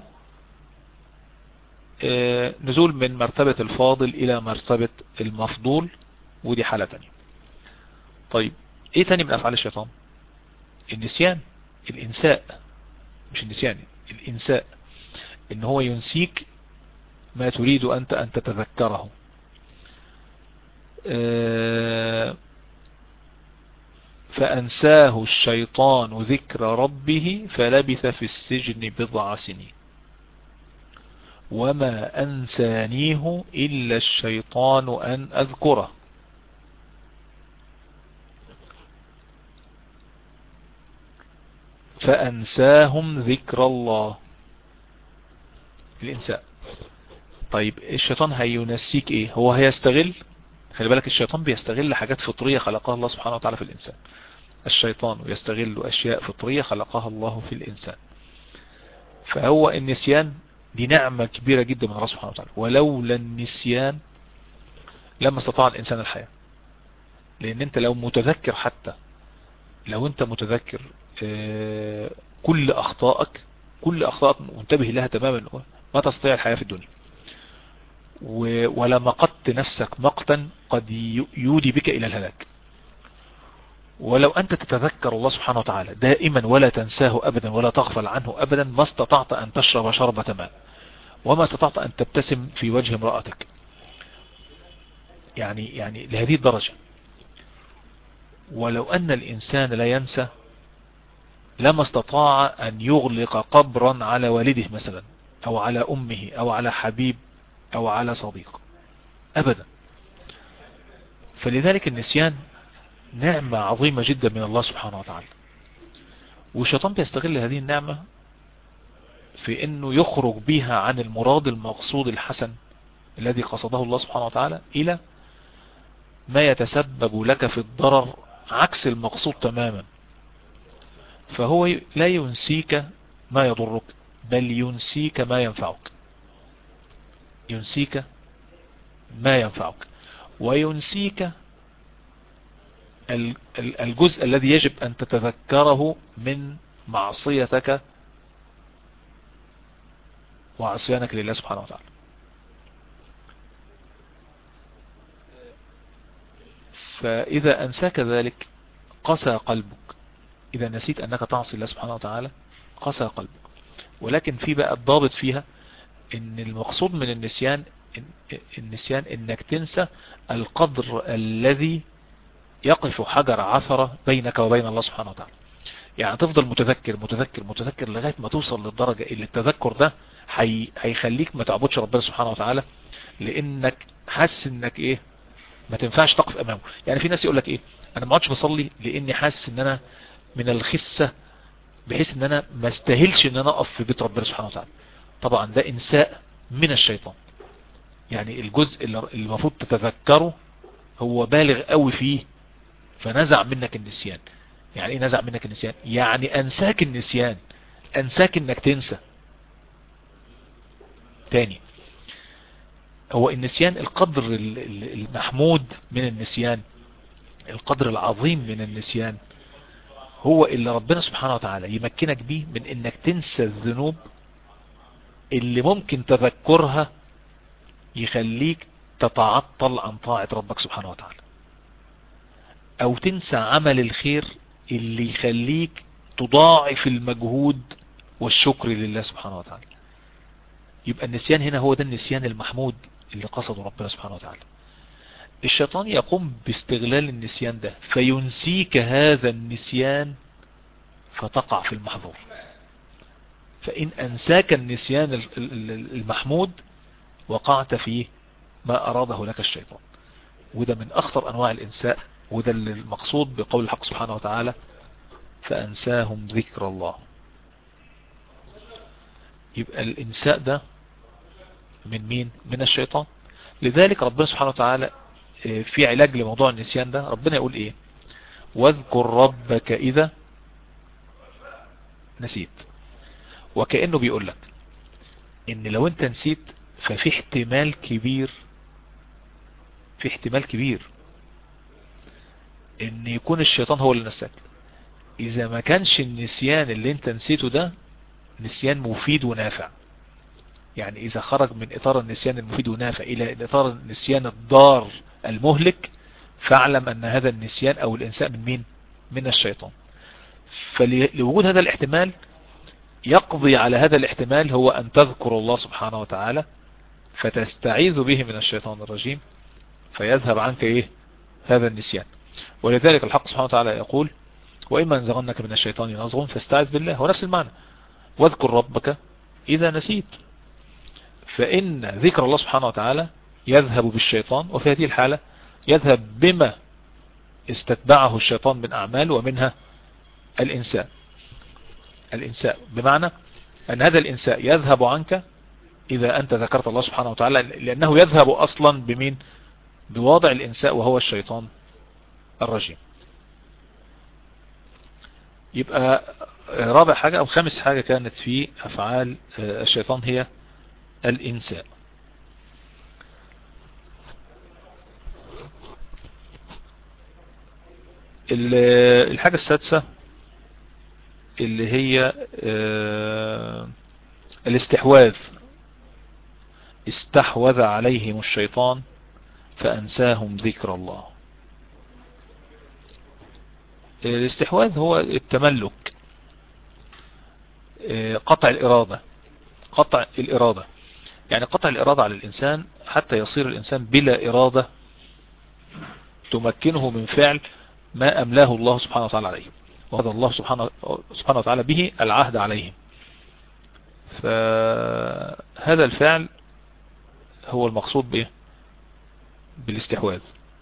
نزول من مرتبة الفاضل الى مرتبة المفضول ودي حالة تانية طيب ايه تاني من افعال الشيطان النسيان الانساء مش النسيان الانساء ان هو ينسيك ما تريد أنت أن تتذكره آه، فأنساه الشيطان ذكر ربه فلبث في السجن بضع سنين وما أنسانيه إلا الشيطان أن أذكره فأنساهم ذكر الله الإنساء طيب الشيطان هينسيك ايه هو هيستغل خلي بالك الشيطان بيستغل حاجات فطرية خلقها الله سبحانه وتعالى في الإنسان الشيطان يستغل أشياء فطرية خلقها الله في الإنسان فهو النسيان دي نعمة كبيرة جدا من الله سبحانه وتعالى ولولا النسيان لما استطاع الإنسان الحياة لأن أنت لو متذكر حتى لو أنت متذكر آه، كل أخطائك كل أخطائك منتبه لها تماما ما تستطيع الحياة في الدنيا ولا مقت نفسك مقتا قد يودي بك إلى الهلاك ولو أنت تتذكر الله سبحانه وتعالى دائما ولا تنساه أبدا ولا تغفل عنه أبدا ما استطعت أن تشرب شربة ماء وما استطعت أن تبتسم في وجه امرأتك يعني يعني لهذه الدرجة ولو أن الإنسان لا ينسى لما استطاع أن يغلق قبرا على والده مثلا أو على أمه أو على حبيب أو على صديق أبدا فلذلك النسيان نعمة عظيمة جدا من الله سبحانه وتعالى والشيطان بيستغل هذه النعمة في انه يخرج بها عن المراد المقصود الحسن الذي قصده الله سبحانه وتعالى الى ما يتسبب لك في الضرر عكس المقصود تماما فهو لا ينسيك ما يضرك بل ينسيك ما ينفعك ينسيك ما ينفعك وينسيك الجزء الذي يجب أن تتذكره من معصيتك وعصيانك لله سبحانه وتعالى فإذا أنساك ذلك قسى قلبك إذا نسيت أنك تعصي الله سبحانه وتعالى قسى قلبك ولكن في بقى الضابط فيها ان المقصود من النسيان النسيان انك تنسى القدر الذي يقف حجر عثرة بينك وبين الله سبحانه وتعالى يعني تفضل متذكر متذكر متذكر لغاية ما توصل للدرجة اللي التذكر ده هيخليك ما تعبدش ربنا سبحانه وتعالى لانك حاسس انك ايه ما تنفعش تقف امامه يعني في ناس يقول لك ايه انا ما عادش بصلي لاني حاسس ان انا من الخسة بحيث ان انا ما استاهلش ان انا اقف في بيت ربنا سبحانه وتعالى طبعا ده انساء من الشيطان يعني الجزء اللي المفروض تتذكره هو بالغ قوي فيه فنزع منك النسيان يعني ايه نزع منك النسيان يعني انساك النسيان انساك انك تنسى تاني هو النسيان القدر المحمود من النسيان القدر العظيم من النسيان هو اللي ربنا سبحانه وتعالى يمكنك به من انك تنسى الذنوب اللي ممكن تذكرها يخليك تتعطل عن طاعة ربك سبحانه وتعالى او تنسى عمل الخير اللي يخليك تضاعف المجهود والشكر لله سبحانه وتعالى يبقى النسيان هنا هو ده النسيان المحمود اللي قصده ربنا سبحانه وتعالى الشيطان يقوم باستغلال النسيان ده فينسيك هذا النسيان فتقع في المحظور فإن أنساك النسيان المحمود وقعت فيه ما أراده لك الشيطان وده من أخطر أنواع الإنساء وده المقصود بقول الحق سبحانه وتعالى فأنساهم ذكر الله يبقى الإنساء ده من مين من الشيطان لذلك ربنا سبحانه وتعالى آه، في علاج لموضوع النسيان ده ربنا يقول ايه واذكر ربك اذا نسيت وكأنه بيقول لك ان لو انت نسيت ففي احتمال كبير في احتمال كبير ان يكون الشيطان هو اللي نساك اذا ما كانش النسيان اللي انت نسيته ده نسيان مفيد ونافع يعني اذا خرج من اطار النسيان المفيد ونافع الى اطار النسيان الضار المهلك فاعلم ان هذا النسيان او الانسان من مين من الشيطان فلوجود هذا الاحتمال يقضي على هذا الاحتمال هو ان تذكر الله سبحانه وتعالى فتستعيذ به من الشيطان الرجيم فيذهب عنك ايه هذا النسيان ولذلك الحق سبحانه وتعالى يقول وإما انزغنك من الشيطان نزغ فاستعذ بالله هو نفس المعنى واذكر ربك إذا نسيت فإن ذكر الله سبحانه وتعالى يذهب بالشيطان وفي هذه الحالة يذهب بما استتبعه الشيطان من أعمال ومنها الإنساء الإنساء بمعنى أن هذا الإنساء يذهب عنك إذا أنت ذكرت الله سبحانه وتعالى لأنه يذهب أصلا بمين بواضع الإنساء وهو الشيطان الرجيم يبقى رابع حاجة أو خامس حاجة كانت في أفعال الشيطان هي الإنساء الحاجة السادسة اللي هي الاستحواذ استحوذ عليهم الشيطان فأنساهم ذكر الله الاستحواذ هو التملك قطع الإرادة قطع الإرادة يعني قطع الإرادة على الإنسان حتى يصير الإنسان بلا إرادة تمكنه من فعل ما أملاه الله سبحانه وتعالى عليه وهذا الله سبحانه, سبحانه وتعالى به العهد عليهم فهذا الفعل هو المقصود به بالاستحواذ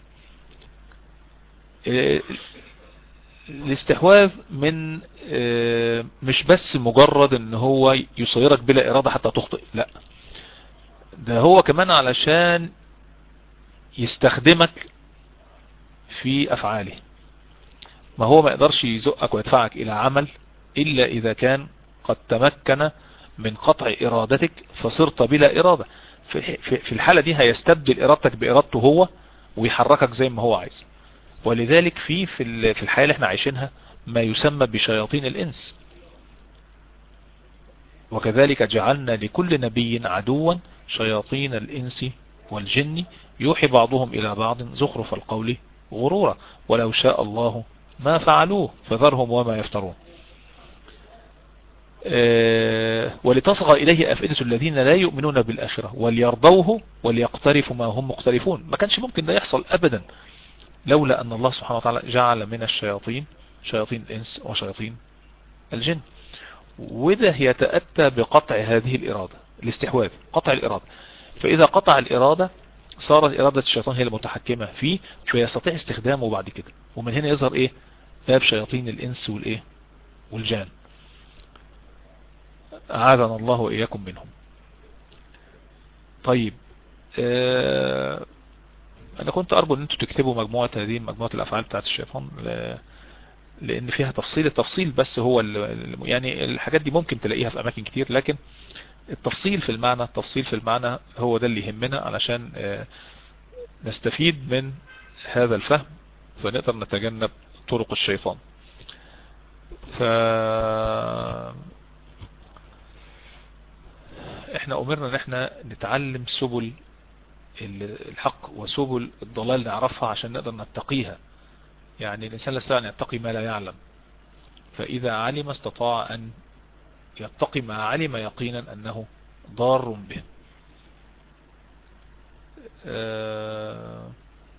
الاستحواذ من مش بس مجرد ان هو يصيرك بلا ارادة حتى تخطئ لا ده هو كمان علشان يستخدمك في افعاله ما هو ما يقدرش يزقك ويدفعك الى عمل الا اذا كان قد تمكن من قطع ارادتك فصرت بلا ارادة في الحالة دي هيستبدل ارادتك بارادته هو ويحركك زي ما هو عايز ولذلك في في الحياة اللي احنا عايشينها ما يسمى بشياطين الانس وكذلك جعلنا لكل نبي عدوا شياطين الانس والجن يوحي بعضهم الى بعض زخرف القول غرورا ولو شاء الله ما فعلوه فذرهم وما يفترون أه ولتصغى إليه أفئدة الذين لا يؤمنون بالآخرة وليرضوه وليقترفوا ما هم مقترفون ما كانش ممكن ده يحصل أبدا لولا أن الله سبحانه وتعالى جعل من الشياطين شياطين الإنس وشياطين الجن وده يتأتى بقطع هذه الإرادة الاستحواذ قطع الإرادة فإذا قطع الإرادة صارت إرادة الشيطان هي المتحكمة فيه فيستطيع استخدامه بعد كده ومن هنا يظهر إيه باب شياطين الإنس والإيه والجان أعاذنا الله وإياكم منهم طيب آه أنا كنت أرجو أن أنتم تكتبوا مجموعة هذه مجموعة الأفعال بتاعت الشيطان لأن فيها تفصيل التفصيل بس هو يعني الحاجات دي ممكن تلاقيها في أماكن كتير لكن التفصيل في المعنى التفصيل في المعنى هو ده اللي يهمنا علشان نستفيد من هذا الفهم فنقدر نتجنب طرق الشيطان ف احنا امرنا ان احنا نتعلم سبل الحق وسبل الضلال نعرفها عشان نقدر نتقيها يعني الانسان لا يستطيع ان يتقي ما لا يعلم فاذا علم استطاع ان يتقي ما علم يقينا انه ضار به أه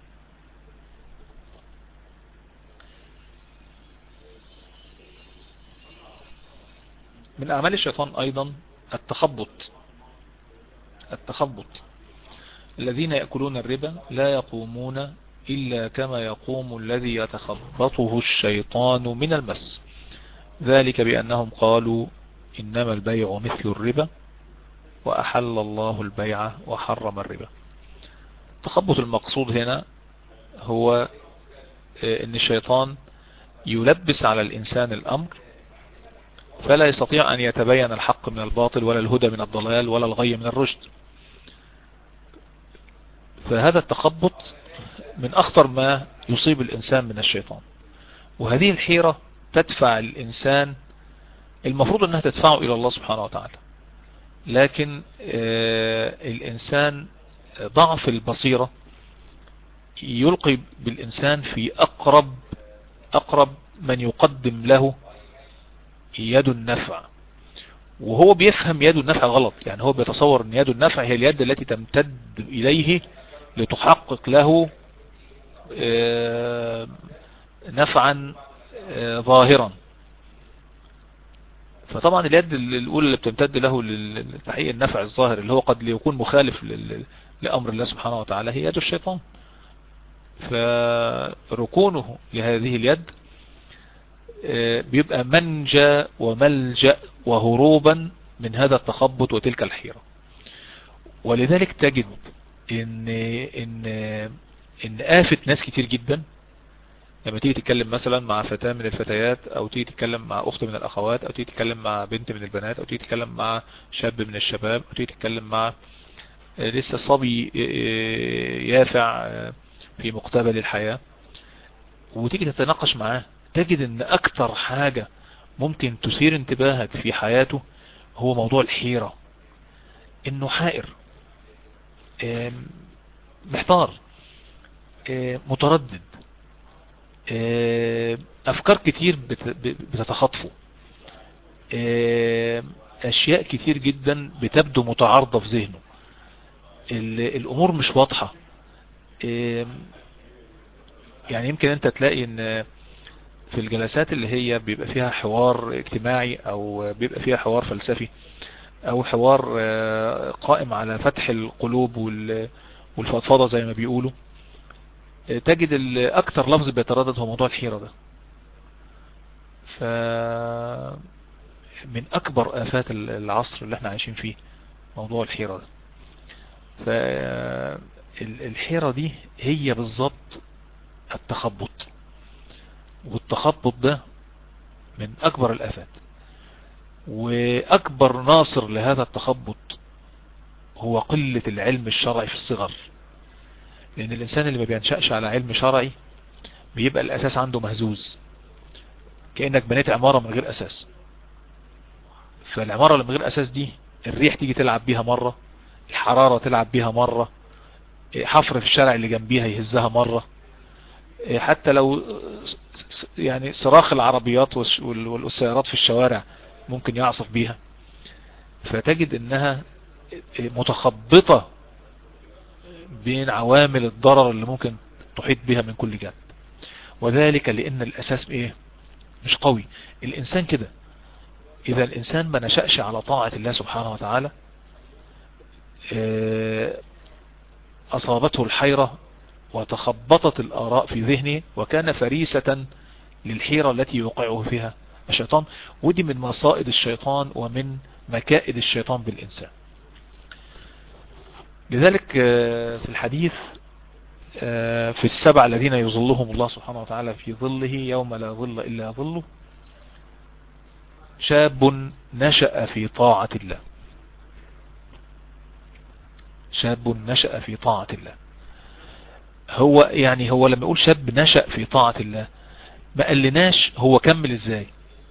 من أعمال الشيطان أيضا التخبط التخبط الذين يأكلون الربا لا يقومون إلا كما يقوم الذي يتخبطه الشيطان من المس ذلك بأنهم قالوا إنما البيع مثل الربا وأحل الله البيع وحرم الربا التخبط المقصود هنا هو ان الشيطان يلبس على الإنسان الأمر فلا يستطيع أن يتبين الحق من الباطل ولا الهدى من الضلال ولا الغي من الرشد فهذا التخبط من أخطر ما يصيب الإنسان من الشيطان وهذه الحيرة تدفع الإنسان المفروض أنها تدفعه إلى الله سبحانه وتعالى لكن الإنسان ضعف البصيرة يلقي بالإنسان في أقرب أقرب من يقدم له يد النفع وهو بيفهم يد النفع غلط يعني هو بيتصور ان يد النفع هي اليد التي تمتد اليه لتحقق له آه، نفعا آه، ظاهرا فطبعا اليد الاولى اللي بتمتد له لتحقيق النفع الظاهر اللي هو قد يكون مخالف لامر الله سبحانه وتعالى هي يد الشيطان فركونه لهذه اليد آه، بيبقى منجى وملجأ وهروبا من هذا التخبط وتلك الحيرة ولذلك تجد ان ان ان آفت ناس كتير جدا لما تيجي تتكلم مثلا مع فتاة من الفتيات او تيجي تتكلم مع اخت من الاخوات او تيجي تتكلم مع بنت من البنات او تيجي تتكلم مع شاب من الشباب او تيجي تتكلم مع آه، لسه صبي آه، يافع في مقتبل الحياة وتيجي تتناقش معاه تجد ان اكتر حاجة ممكن تثير انتباهك في حياته هو موضوع الحيرة انه حائر محتار متردد افكار كتير بتتخطفه اشياء كتير جدا بتبدو متعارضة في ذهنه الامور مش واضحة يعني يمكن انت تلاقي ان في الجلسات اللي هي بيبقى فيها حوار اجتماعي او بيبقى فيها حوار فلسفي او حوار آه، قائم على فتح القلوب والفضفضة زي ما بيقولوا آه، تجد اكثر لفظ بيتردد هو موضوع الحيرة ده ف من اكبر افات العصر اللي احنا عايشين فيه موضوع الحيرة ده فالحيرة دي هي بالظبط التخبط والتخبط ده من اكبر الافات واكبر ناصر لهذا التخبط هو قلة العلم الشرعي في الصغر لان الانسان اللي ما بينشأش على علم شرعي بيبقى الاساس عنده مهزوز كأنك بنيت عمارة من غير اساس فالعمارة اللي من غير اساس دي الريح تيجي تلعب بيها مرة الحرارة تلعب بيها مرة حفر في الشارع اللي جنبيها يهزها مرة إيه، حتى لو يعني صراخ العربيات والسيارات في الشوارع ممكن يعصف بيها فتجد انها متخبطة بين عوامل الضرر اللي ممكن تحيط بها من كل جانب وذلك لان الاساس ايه مش قوي الانسان كده اذا الانسان ما نشأش على طاعة الله سبحانه وتعالى إيه، اصابته الحيرة وتخبطت الآراء في ذهنه وكان فريسة للحيرة التي يوقعه فيها الشيطان ودي من مصائد الشيطان ومن مكائد الشيطان بالإنسان لذلك آه، في الحديث آه، في السبع الذين يظلهم الله سبحانه وتعالى في ظله يوم لا ظل إلا ظله شاب نشأ في طاعة الله شاب نشأ في طاعة الله هو يعني هو لما يقول شاب نشأ في طاعة الله ما قالناش هو كمل ازاي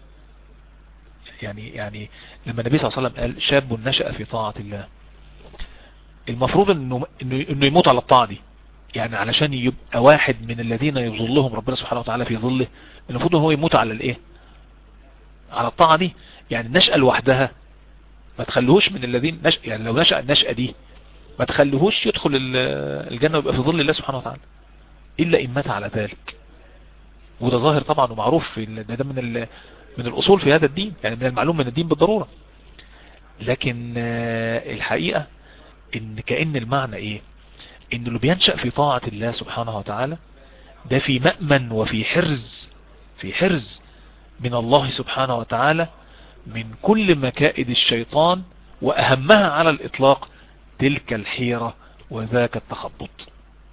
يعني يعني لما النبي صلى الله عليه وسلم قال شاب نشأ في طاعة الله المفروض انه انه, إنه يموت على الطاعة دي يعني علشان يبقى واحد من الذين يظلهم ربنا سبحانه وتعالى في ظله المفروض هو يموت على الايه على الطاعة دي يعني النشأة لوحدها ما تخلوهوش من الذين نش... يعني لو نشأ النشأة دي ما تخليهوش يدخل الجنة ويبقى في ظل الله سبحانه وتعالى إلا إن مات على ذلك وده ظاهر طبعا ومعروف في ده, ده من من الأصول في هذا الدين يعني من المعلوم من الدين بالضرورة لكن آه، الحقيقة ان كأن المعنى ايه ان اللي بينشأ في طاعة الله سبحانه وتعالى ده في مأمن وفي حرز في حرز من الله سبحانه وتعالى من كل مكائد الشيطان وأهمها على الإطلاق تلك الحيرة وذاك التخبط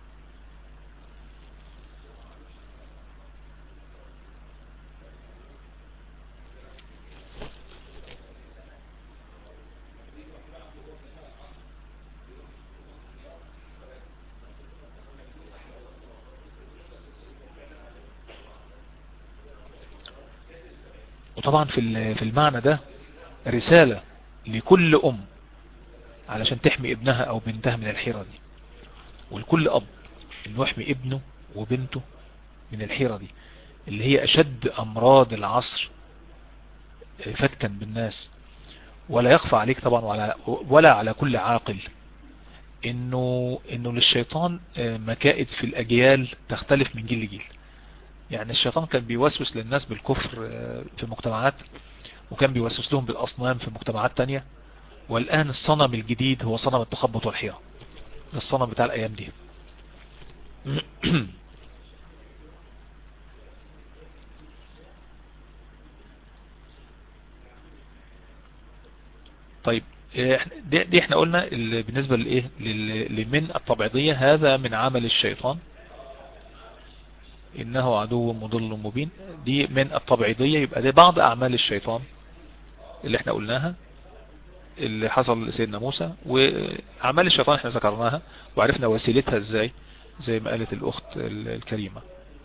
وطبعا في المعنى ده رسالة لكل أم علشان تحمي ابنها او بنتها من الحيرة دي والكل اب انه يحمي ابنه وبنته من الحيرة دي اللي هي اشد امراض العصر فتكا بالناس ولا يخفى عليك طبعا ولا, ولا على كل عاقل انه انه للشيطان مكائد في الاجيال تختلف من جيل لجيل يعني الشيطان كان بيوسوس للناس بالكفر في المجتمعات وكان بيوسوس لهم بالاصنام في مجتمعات تانية والان الصنم الجديد هو صنم التخبط والحيرة الصنم بتاع الايام دي طيب دي, دي احنا قلنا بالنسبة لإيه لمن الطبيعية هذا من عمل الشيطان إنه عدو مضل مبين دي من الطبيعية يبقى دي بعض أعمال الشيطان اللي احنا قلناها اللي حصل لسيدنا موسى وأعمال الشيطان احنا ذكرناها وعرفنا وسيلتها ازاي زي ما قالت الأخت الكريمة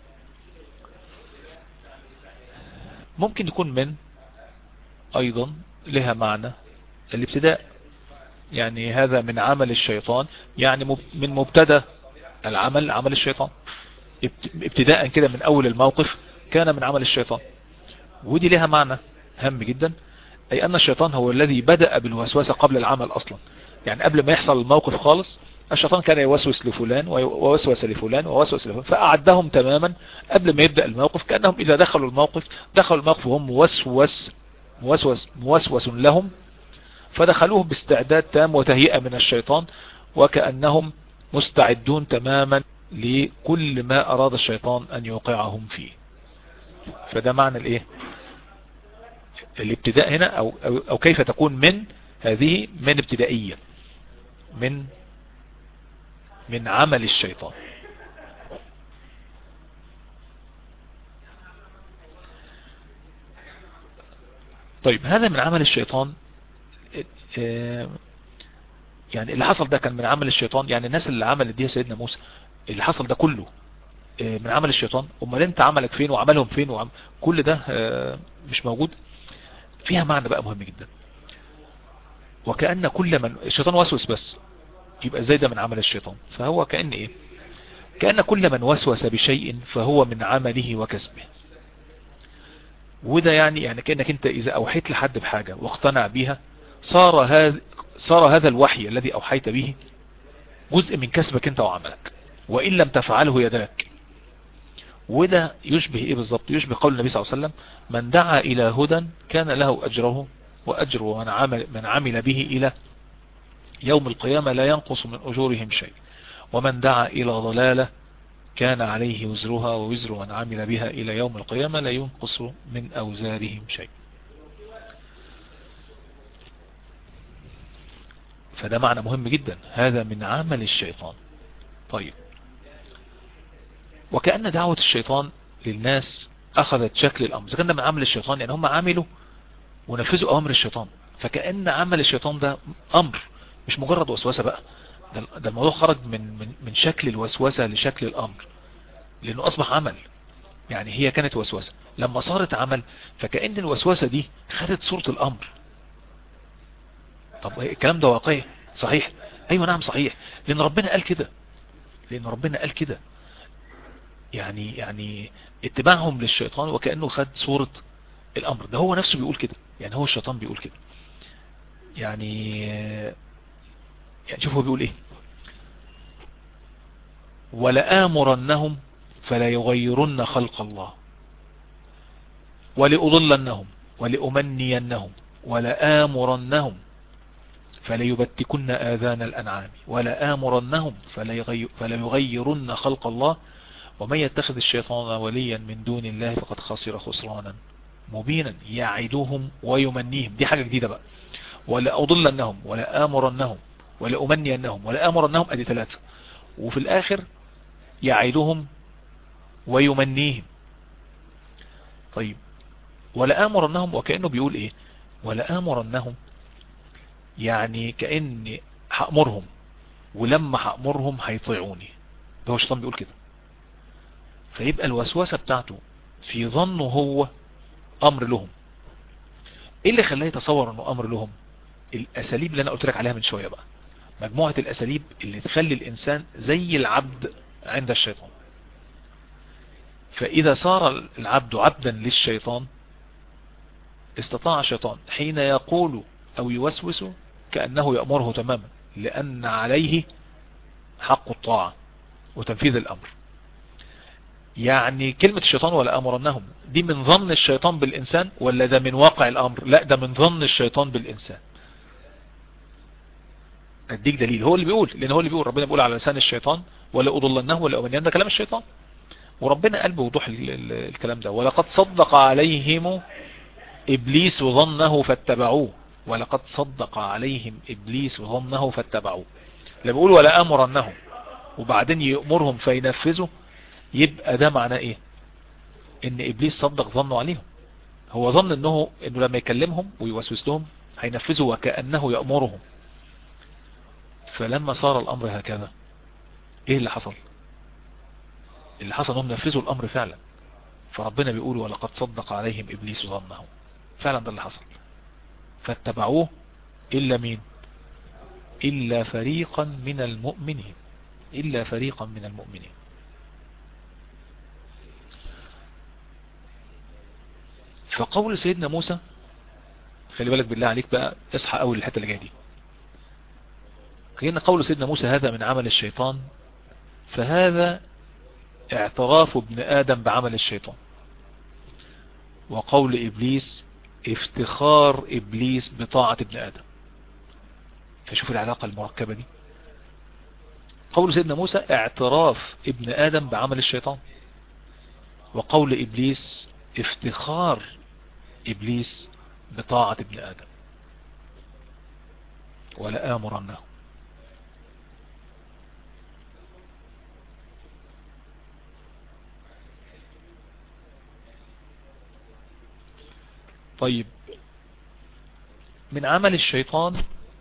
ممكن يكون من أيضا لها معنى الابتداء يعني هذا من عمل الشيطان يعني من مبتدا العمل عمل الشيطان ابتداء كده من اول الموقف كان من عمل الشيطان ودي لها معنى هام جدا اي ان الشيطان هو الذي بدأ بالوسوسة قبل العمل اصلا يعني قبل ما يحصل الموقف خالص الشيطان كان يوسوس لفلان ووسوس لفلان ووسوس لفلان فأعدهم تماما قبل ما يبدأ الموقف كأنهم إذا دخلوا الموقف دخلوا الموقف وهم موسوس موسوس موسوس لهم فدخلوه باستعداد تام وتهيئة من الشيطان وكأنهم مستعدون تماما لكل ما أراد الشيطان أن يوقعهم فيه فده معنى الايه الابتداء هنا أو, أو, أو كيف تكون من هذه من ابتدائية من من عمل الشيطان طيب هذا من عمل الشيطان يعني اللي حصل ده كان من عمل الشيطان يعني الناس اللي عملت دي سيدنا موسى اللي حصل ده كله من عمل الشيطان امال انت عملك فين وعملهم فين وعم كل ده مش موجود فيها معنى بقى مهم جدا وكأن كل من الشيطان وسوس بس يبقى ازاي ده من عمل الشيطان فهو كأن ايه كأن كل من وسوس بشيء فهو من عمله وكسبه وده يعني يعني كأنك انت اذا اوحيت لحد بحاجة واقتنع بيها صار هذا صار هذا الوحي الذي اوحيت به جزء من كسبك انت وعملك وان لم تفعله يداك وده يشبه ايه بالظبط يشبه قول النبي صلى الله عليه وسلم من دعا الى هدى كان له اجره واجر من عمل, من عمل به الى يوم القيامة لا ينقص من اجورهم شيء ومن دعا الى ضلالة كان عليه وزرها ووزر من عمل بها الى يوم القيامة لا ينقص من اوزارهم شيء فده معنى مهم جدا هذا من عمل الشيطان طيب وكأن دعوة الشيطان للناس أخذت شكل الأمر إذا كان ده من عمل الشيطان يعني هم عملوا ونفذوا أمر الشيطان فكأن عمل الشيطان ده أمر مش مجرد وسوسة بقى ده الموضوع خرج من, من, من شكل الوسوسة لشكل الأمر لأنه أصبح عمل يعني هي كانت وسوسة لما صارت عمل فكأن الوسوسة دي خدت صورة الأمر طب الكلام ده واقعي صحيح ايوه نعم صحيح لان ربنا قال كده لان ربنا قال كده يعني يعني اتباعهم للشيطان وكأنه خد صورة الامر ده هو نفسه بيقول كده يعني هو الشيطان بيقول كده يعني يعني شوف هو بيقول ايه ولآمرنهم فلا يغيرن خلق الله ولأضلنهم ولأمنينهم ولآمرنهم فليبتكن آذان الأنعام ولا آمرنهم فلا يغيرن خلق الله ومن يتخذ الشيطان وليا من دون الله فقد خسر خسرانا مبينا يعدوهم ويمنيهم دي حاجة جديدة بقى ولا أضلنهم ولا آمرنهم ولا أمنينهم ولا آمرنهم أدي ثلاثة وفي الآخر يعدهم ويمنيهم طيب ولا آمرنهم وكأنه بيقول إيه ولا آمرنهم يعني كأني هأمرهم ولما هأمرهم هيطيعوني ده هو الشيطان بيقول كده فيبقى الوسوسة بتاعته في ظنه هو أمر لهم ايه اللي خلاه يتصور انه أمر لهم الأساليب اللي أنا قلت لك عليها من شوية بقى مجموعة الأساليب اللي تخلي الإنسان زي العبد عند الشيطان فإذا صار العبد عبدا للشيطان استطاع الشيطان حين يقول او يوسوس كأنه يأمره تماما لأن عليه حق الطاعة وتنفيذ الأمر يعني كلمة الشيطان ولا أمرنهم دي من ظن الشيطان بالإنسان ولا ده من واقع الأمر لا ده من ظن الشيطان بالإنسان اديك دليل هو اللي بيقول لان هو اللي بيقول ربنا بيقول على لسان الشيطان ولا اضلنه ولا امنين ده كلام الشيطان وربنا قال بوضوح الكلام ده ولقد صدق عليهم ابليس ظنه فاتبعوه ولقد صدق عليهم ابليس ظنه فاتبعوه لما بيقول ولا امرنهم وبعدين يأمرهم فينفذوا يبقى ده معناه ايه ان ابليس صدق ظنه عليهم هو ظن انه انه لما يكلمهم ويوسوس لهم هينفذوا وكأنه يأمرهم فلما صار الامر هكذا ايه اللي حصل اللي حصل انهم نفذوا الامر فعلا فربنا بيقول ولقد صدق عليهم ابليس ظنه فعلا ده اللي حصل فاتبعوه الا مين الا فريقا من المؤمنين الا فريقا من المؤمنين فقول سيدنا موسى خلي بالك بالله عليك بقى اصحى اول الحته اللي جايه دي كأن قول سيدنا موسى هذا من عمل الشيطان فهذا اعتراف ابن آدم بعمل الشيطان وقول إبليس افتخار إبليس بطاعة ابن آدم فشوف العلاقة المركبة دي قول سيدنا موسى اعتراف ابن آدم بعمل الشيطان وقول إبليس افتخار إبليس بطاعة ابن آدم ولا آمرنه طيب من عمل الشيطان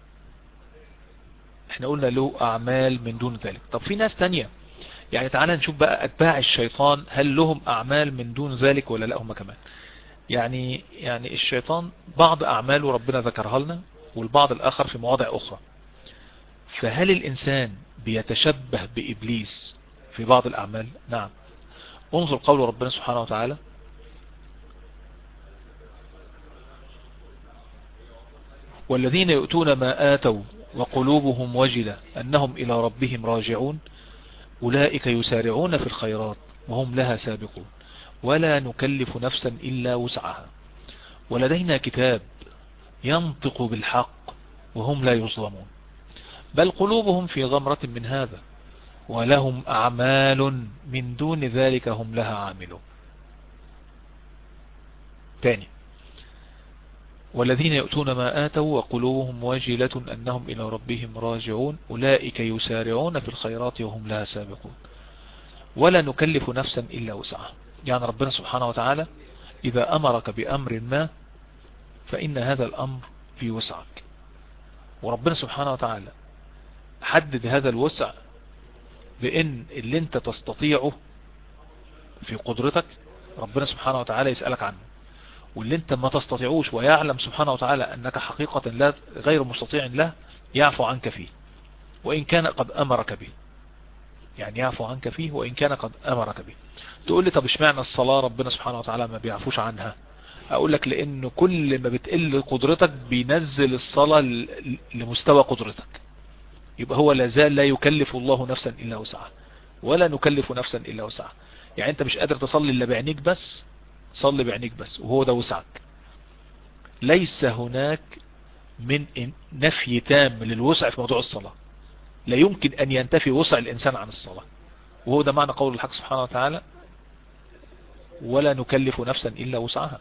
احنا قلنا له اعمال من دون ذلك طب في ناس تانية يعني تعالى نشوف بقى اتباع الشيطان هل لهم اعمال من دون ذلك ولا لا هم كمان يعني يعني الشيطان بعض اعماله ربنا ذكرها لنا والبعض الاخر في مواضع اخرى فهل الانسان بيتشبه بابليس في بعض الاعمال نعم انظر قول ربنا سبحانه وتعالى والذين يؤتون ما آتوا وقلوبهم وجلة أنهم إلى ربهم راجعون أولئك يسارعون في الخيرات وهم لها سابقون ولا نكلف نفسا إلا وسعها ولدينا كتاب ينطق بالحق وهم لا يظلمون بل قلوبهم في غمرة من هذا ولهم أعمال من دون ذلك هم لها عاملون تاني والذين يؤتون ما آتوا وقلوبهم واجلة أنهم إلى ربهم راجعون أولئك يسارعون في الخيرات وهم لها سابقون ولا نكلف نفسا إلا وسعها يعني ربنا سبحانه وتعالى إذا أمرك بأمر ما فإن هذا الأمر في وسعك وربنا سبحانه وتعالى حدد هذا الوسع بأن اللي انت تستطيعه في قدرتك ربنا سبحانه وتعالى يسألك عنه واللي انت ما تستطيعوش ويعلم سبحانه وتعالى انك حقيقة لا غير مستطيع له يعفو عنك فيه وان كان قد امرك به يعني يعفو عنك فيه وان كان قد امرك به تقول لي طب اشمعنى الصلاة ربنا سبحانه وتعالى ما بيعفوش عنها اقول لك لان كل ما بتقل قدرتك بينزل الصلاة لمستوى قدرتك يبقى هو لازال لا يكلف الله نفسا الا وسعها ولا نكلف نفسا الا وسعها يعني انت مش قادر تصلي الا بعينيك بس صلي بعينيك بس وهو ده وسعك ليس هناك من نفي تام للوسع في موضوع الصلاة لا يمكن أن ينتفي وسع الإنسان عن الصلاة وهو ده معنى قول الحق سبحانه وتعالى ولا نكلف نفسا إلا وسعها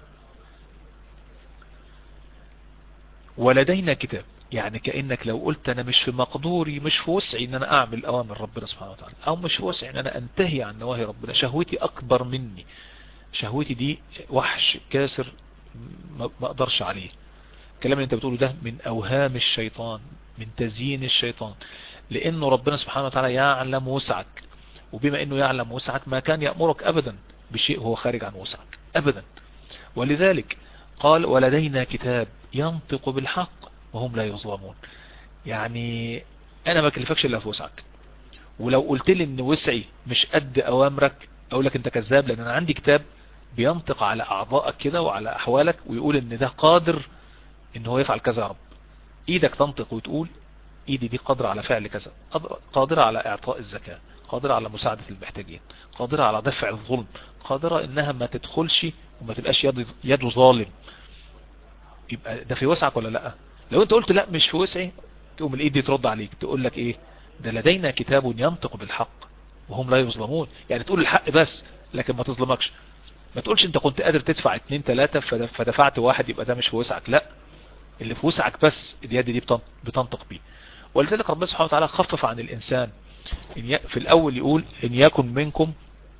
ولدينا كتاب يعني كأنك لو قلت أنا مش في مقدوري مش في وسعي أن أنا أعمل أوامر ربنا سبحانه وتعالى أو مش في وسعي أن أنا أنتهي عن نواهي ربنا شهوتي أكبر مني شهوتي دي وحش كاسر ما اقدرش عليه الكلام اللي انت بتقوله ده من اوهام الشيطان من تزيين الشيطان لانه ربنا سبحانه وتعالى يعلم وسعك وبما انه يعلم وسعك ما كان يأمرك ابدا بشيء هو خارج عن وسعك ابدا ولذلك قال ولدينا كتاب ينطق بالحق وهم لا يظلمون يعني انا ما كلفكش الا في وسعك ولو قلت لي ان وسعي مش قد اوامرك اقول لك انت كذاب لان انا عندي كتاب بينطق على اعضائك كده وعلى احوالك ويقول ان ده قادر ان هو يفعل كذا يا رب ايدك تنطق وتقول ايدي دي قادرة على فعل كذا قادرة على اعطاء الزكاة قادرة على مساعدة المحتاجين قادرة على دفع الظلم قادرة انها ما تدخلش وما تبقاش يد, يد ظالم يبقى ده في وسعك ولا لا لو انت قلت لا مش في وسعي تقوم الايد دي ترد عليك تقول لك ايه ده لدينا كتاب ينطق بالحق وهم لا يظلمون يعني تقول الحق بس لكن ما تظلمكش ما تقولش انت كنت قادر تدفع اتنين تلاتة فدفعت واحد يبقى ده مش في وسعك لا اللي في وسعك بس اليد دي بتنطق بيه ولذلك ربنا سبحانه وتعالى خفف عن الانسان في الاول يقول ان يكن منكم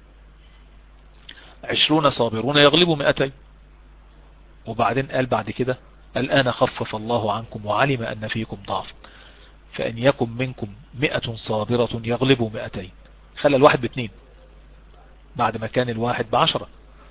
عشرون صابرون يغلبوا مئتين وبعدين قال بعد كده الآن خفف الله عنكم وعلم أن فيكم ضعف فإن يكن منكم مئة صابرة يغلبوا مئتين خلى الواحد باثنين بعد ما كان الواحد بعشرة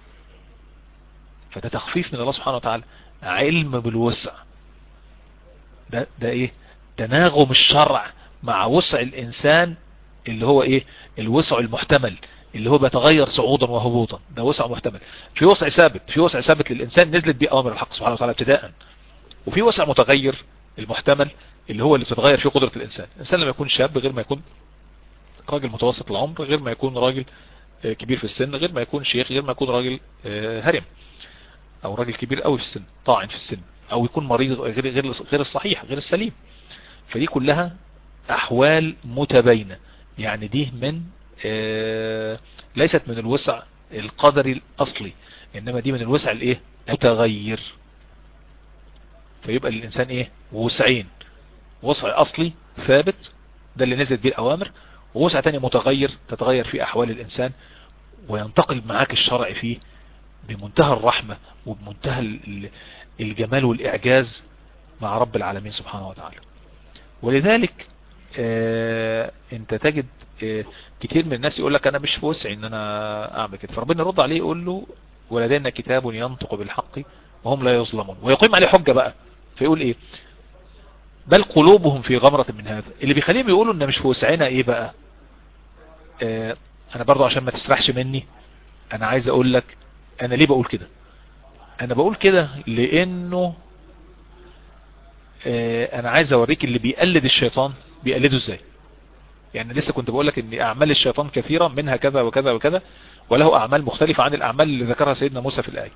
فده تخفيف من الله سبحانه وتعالى علم بالوسع ده, ده ايه تناغم الشرع مع وسع الانسان اللي هو ايه الوسع المحتمل اللي هو بيتغير صعودا وهبوطا ده وسع محتمل في وسع ثابت في وسع ثابت للإنسان نزلت بيه أوامر الحق سبحانه وتعالى ابتداء وفي وسع متغير المحتمل اللي هو اللي بتتغير فيه قدرة الإنسان الإنسان لما يكون شاب غير ما يكون راجل متوسط العمر غير ما يكون راجل كبير في السن غير ما يكون شيخ غير ما يكون راجل هرم او راجل كبير قوي في السن طاعن في السن او يكون مريض غير غير غير الصحيح غير السليم فدي كلها احوال متباينه يعني دي من ليست من الوسع القدري الاصلي انما دي من الوسع الايه متغير فيبقى للانسان ايه وسعين وسع اصلي ثابت ده اللي نزلت بيه الاوامر ووسع تاني متغير تتغير فيه احوال الانسان وينتقل معاك الشرع فيه بمنتهى الرحمة وبمنتهى الجمال والاعجاز مع رب العالمين سبحانه وتعالى ولذلك آه انت تجد آه كتير من الناس يقول لك انا مش في وسعي ان انا اعمل كده فربنا يرد عليه يقول له ولدينا كتاب ينطق بالحق وهم لا يظلمون ويقيم عليه حجة بقى فيقول ايه بل قلوبهم في غمرة من هذا اللي بيخليهم يقولوا ان مش في وسعنا ايه بقى آه انا برضو عشان ما تسرحش مني انا عايز اقول لك انا ليه بقول كده انا بقول كده لانه آه انا عايز اوريك اللي بيقلد الشيطان بيقلده ازاي يعني لسه كنت بقول لك ان اعمال الشيطان كثيرة منها كذا وكذا وكذا وله اعمال مختلفة عن الاعمال اللي ذكرها سيدنا موسى في الايه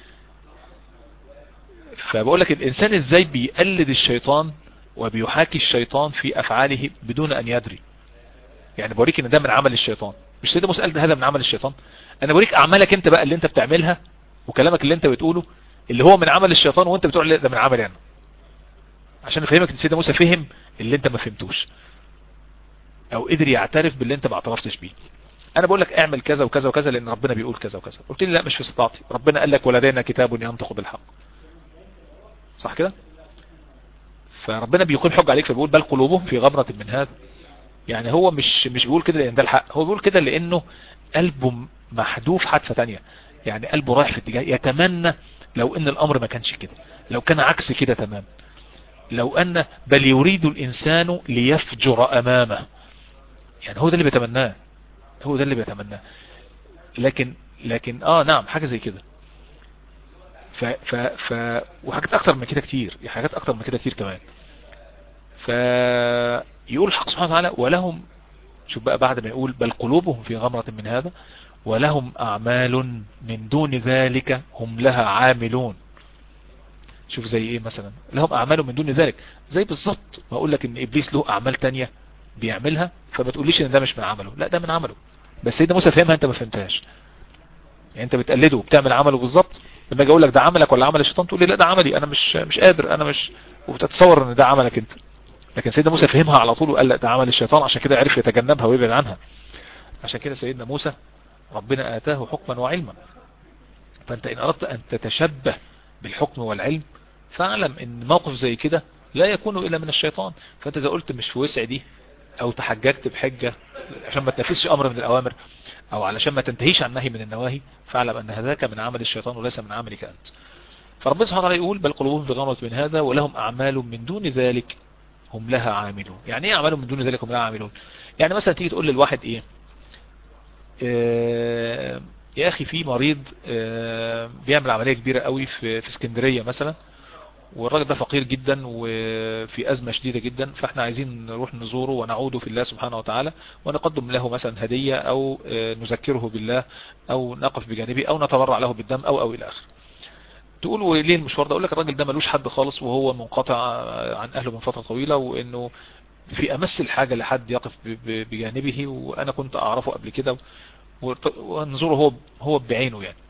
فبقول لك الانسان ازاي بيقلد الشيطان وبيحاكي الشيطان في افعاله بدون ان يدري يعني بوريك ان ده من عمل الشيطان مش سيدنا موسى قال هذا من عمل الشيطان انا بوريك اعمالك انت بقى اللي انت بتعملها وكلامك اللي انت بتقوله اللي هو من عمل الشيطان وانت بتقول ده من عملي انا عشان افهمك ان سيدنا موسى فهم اللي انت ما فهمتوش او قدر يعترف باللي انت ما اعترفتش بيه انا بقول لك اعمل كذا وكذا وكذا لان ربنا بيقول كذا وكذا قلت لي لا مش في استطاعتي ربنا قال لك ولدينا كتاب ينطق بالحق صح كده فربنا بيقيم حج عليك فبيقول بل قلوبهم في غمرة من هذا يعني هو مش مش بيقول كده لان ده الحق هو بيقول كده لانه قلبه محذوف حدفة تانية يعني قلبه رايح في اتجاه يتمنى لو ان الامر ما كانش كده لو كان عكس كده تمام لو ان بل يريد الانسان ليفجر امامه يعني هو ده اللي بيتمناه هو ده اللي بيتمناه لكن لكن اه نعم حاجة زي كده ف ف ف وحاجات اكتر من كده كتير حاجات اكتر من كده كتير كمان فيقول الحق سبحانه وتعالى ولهم شوف بقى بعد ما يقول بل قلوبهم في غمرة من هذا ولهم اعمال من دون ذلك هم لها عاملون شوف زي ايه مثلا لهم اعمال من دون ذلك زي بالظبط ما اقول لك ان ابليس له اعمال تانية بيعملها فما تقوليش ان ده مش من عمله لا ده من عمله بس سيدنا موسى فهمها انت ما فهمتهاش يعني انت بتقلده وبتعمل عمله بالظبط لما اجي اقول لك ده عملك ولا عمل الشيطان تقول لي لا ده عملي انا مش مش قادر انا مش وبتتصور ان ده عملك انت لكن سيدنا موسى فهمها على طول وقال لا ده عمل الشيطان عشان كده عرف يتجنبها ويبعد عنها عشان كده سيدنا موسى ربنا آتاه حكما وعلما فانت ان اردت ان تتشبه بالحكم والعلم فاعلم ان موقف زي كده لا يكون الا من الشيطان فانت اذا قلت مش في وسع دي او تحججت بحجة عشان ما تنفذش امر من الاوامر او علشان ما تنتهيش عن نهي من النواهي فاعلم ان هذاك من عمل الشيطان وليس من عملك انت فربنا سبحانه وتعالى يقول بل قلوبهم في غمرة من هذا ولهم اعمال من دون ذلك هم لها عاملون يعني ايه اعمال من دون ذلك هم لها عاملون يعني مثلا تيجي تقول للواحد ايه اه يا اخي في مريض اه بيعمل عملية كبيرة قوي في, في اسكندرية مثلا والراجل ده فقير جدا وفي أزمة شديدة جدا فاحنا عايزين نروح نزوره ونعود في الله سبحانه وتعالى ونقدم له مثلا هدية او نذكره بالله او نقف بجانبه او نتبرع له بالدم او او الى اخره تقول ليه المشوار ده اقول لك الراجل ده ملوش حد خالص وهو منقطع عن اهله من فترة طويلة وانه في امس الحاجة لحد يقف بجانبه وانا كنت اعرفه قبل كده ونزوره هو هو بعينه يعني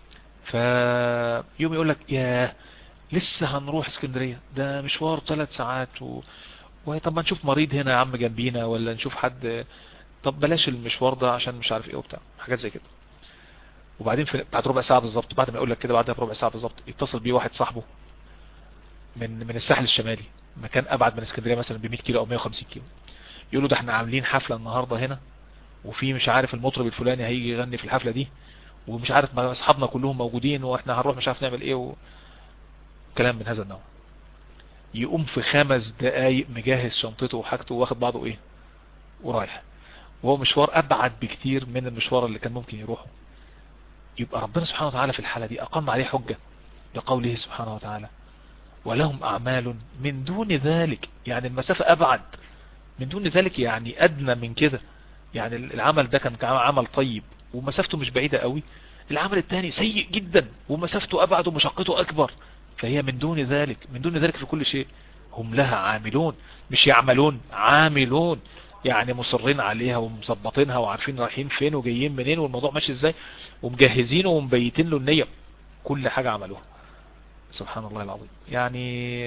فيوم يقول لك يا لسه هنروح اسكندرية ده مشوار ثلاث ساعات و... وطب ما نشوف مريض هنا يا عم جنبينا ولا نشوف حد طب بلاش المشوار ده عشان مش عارف ايه وبتاع حاجات زي كده وبعدين في بعد ربع ساعة بالظبط بعد ما يقول لك كده بعدها بربع ساعة بالظبط يتصل بيه واحد صاحبه من من الساحل الشمالي مكان ابعد من اسكندرية مثلا ب 100 كيلو او 150 كيلو يقول له ده احنا عاملين حفلة النهاردة هنا وفي مش عارف المطرب الفلاني هيجي يغني في الحفلة دي ومش عارف اصحابنا كلهم موجودين واحنا هنروح مش عارف نعمل ايه و... كلام من هذا النوع يقوم في خمس دقايق مجهز شنطته وحاجته واخد بعضه ايه ورايح وهو مشوار ابعد بكتير من المشوار اللي كان ممكن يروحه يبقى ربنا سبحانه وتعالى في الحالة دي اقام عليه حجة لقوله سبحانه وتعالى ولهم اعمال من دون ذلك يعني المسافة ابعد من دون ذلك يعني ادنى من كده يعني العمل ده كان عمل طيب ومسافته مش بعيدة قوي العمل الثاني سيء جدا ومسافته ابعد ومشقته اكبر فهي من دون ذلك من دون ذلك في كل شيء هم لها عاملون مش يعملون عاملون يعني مصرين عليها ومظبطينها وعارفين رايحين فين وجايين منين والموضوع ماشي ازاي ومجهزينه ومبيتين له النية كل حاجة عملوها سبحان الله العظيم يعني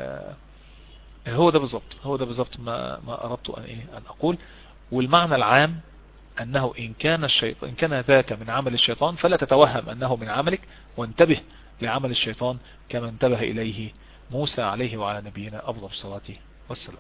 هو ده بالظبط هو ده بالظبط ما ما اردت ان ايه ان اقول والمعنى العام انه ان كان الشيطان ان كان ذاك من عمل الشيطان فلا تتوهم انه من عملك وانتبه لعمل الشيطان كما انتبه إليه موسى عليه وعلى نبينا أفضل الصلاة والسلام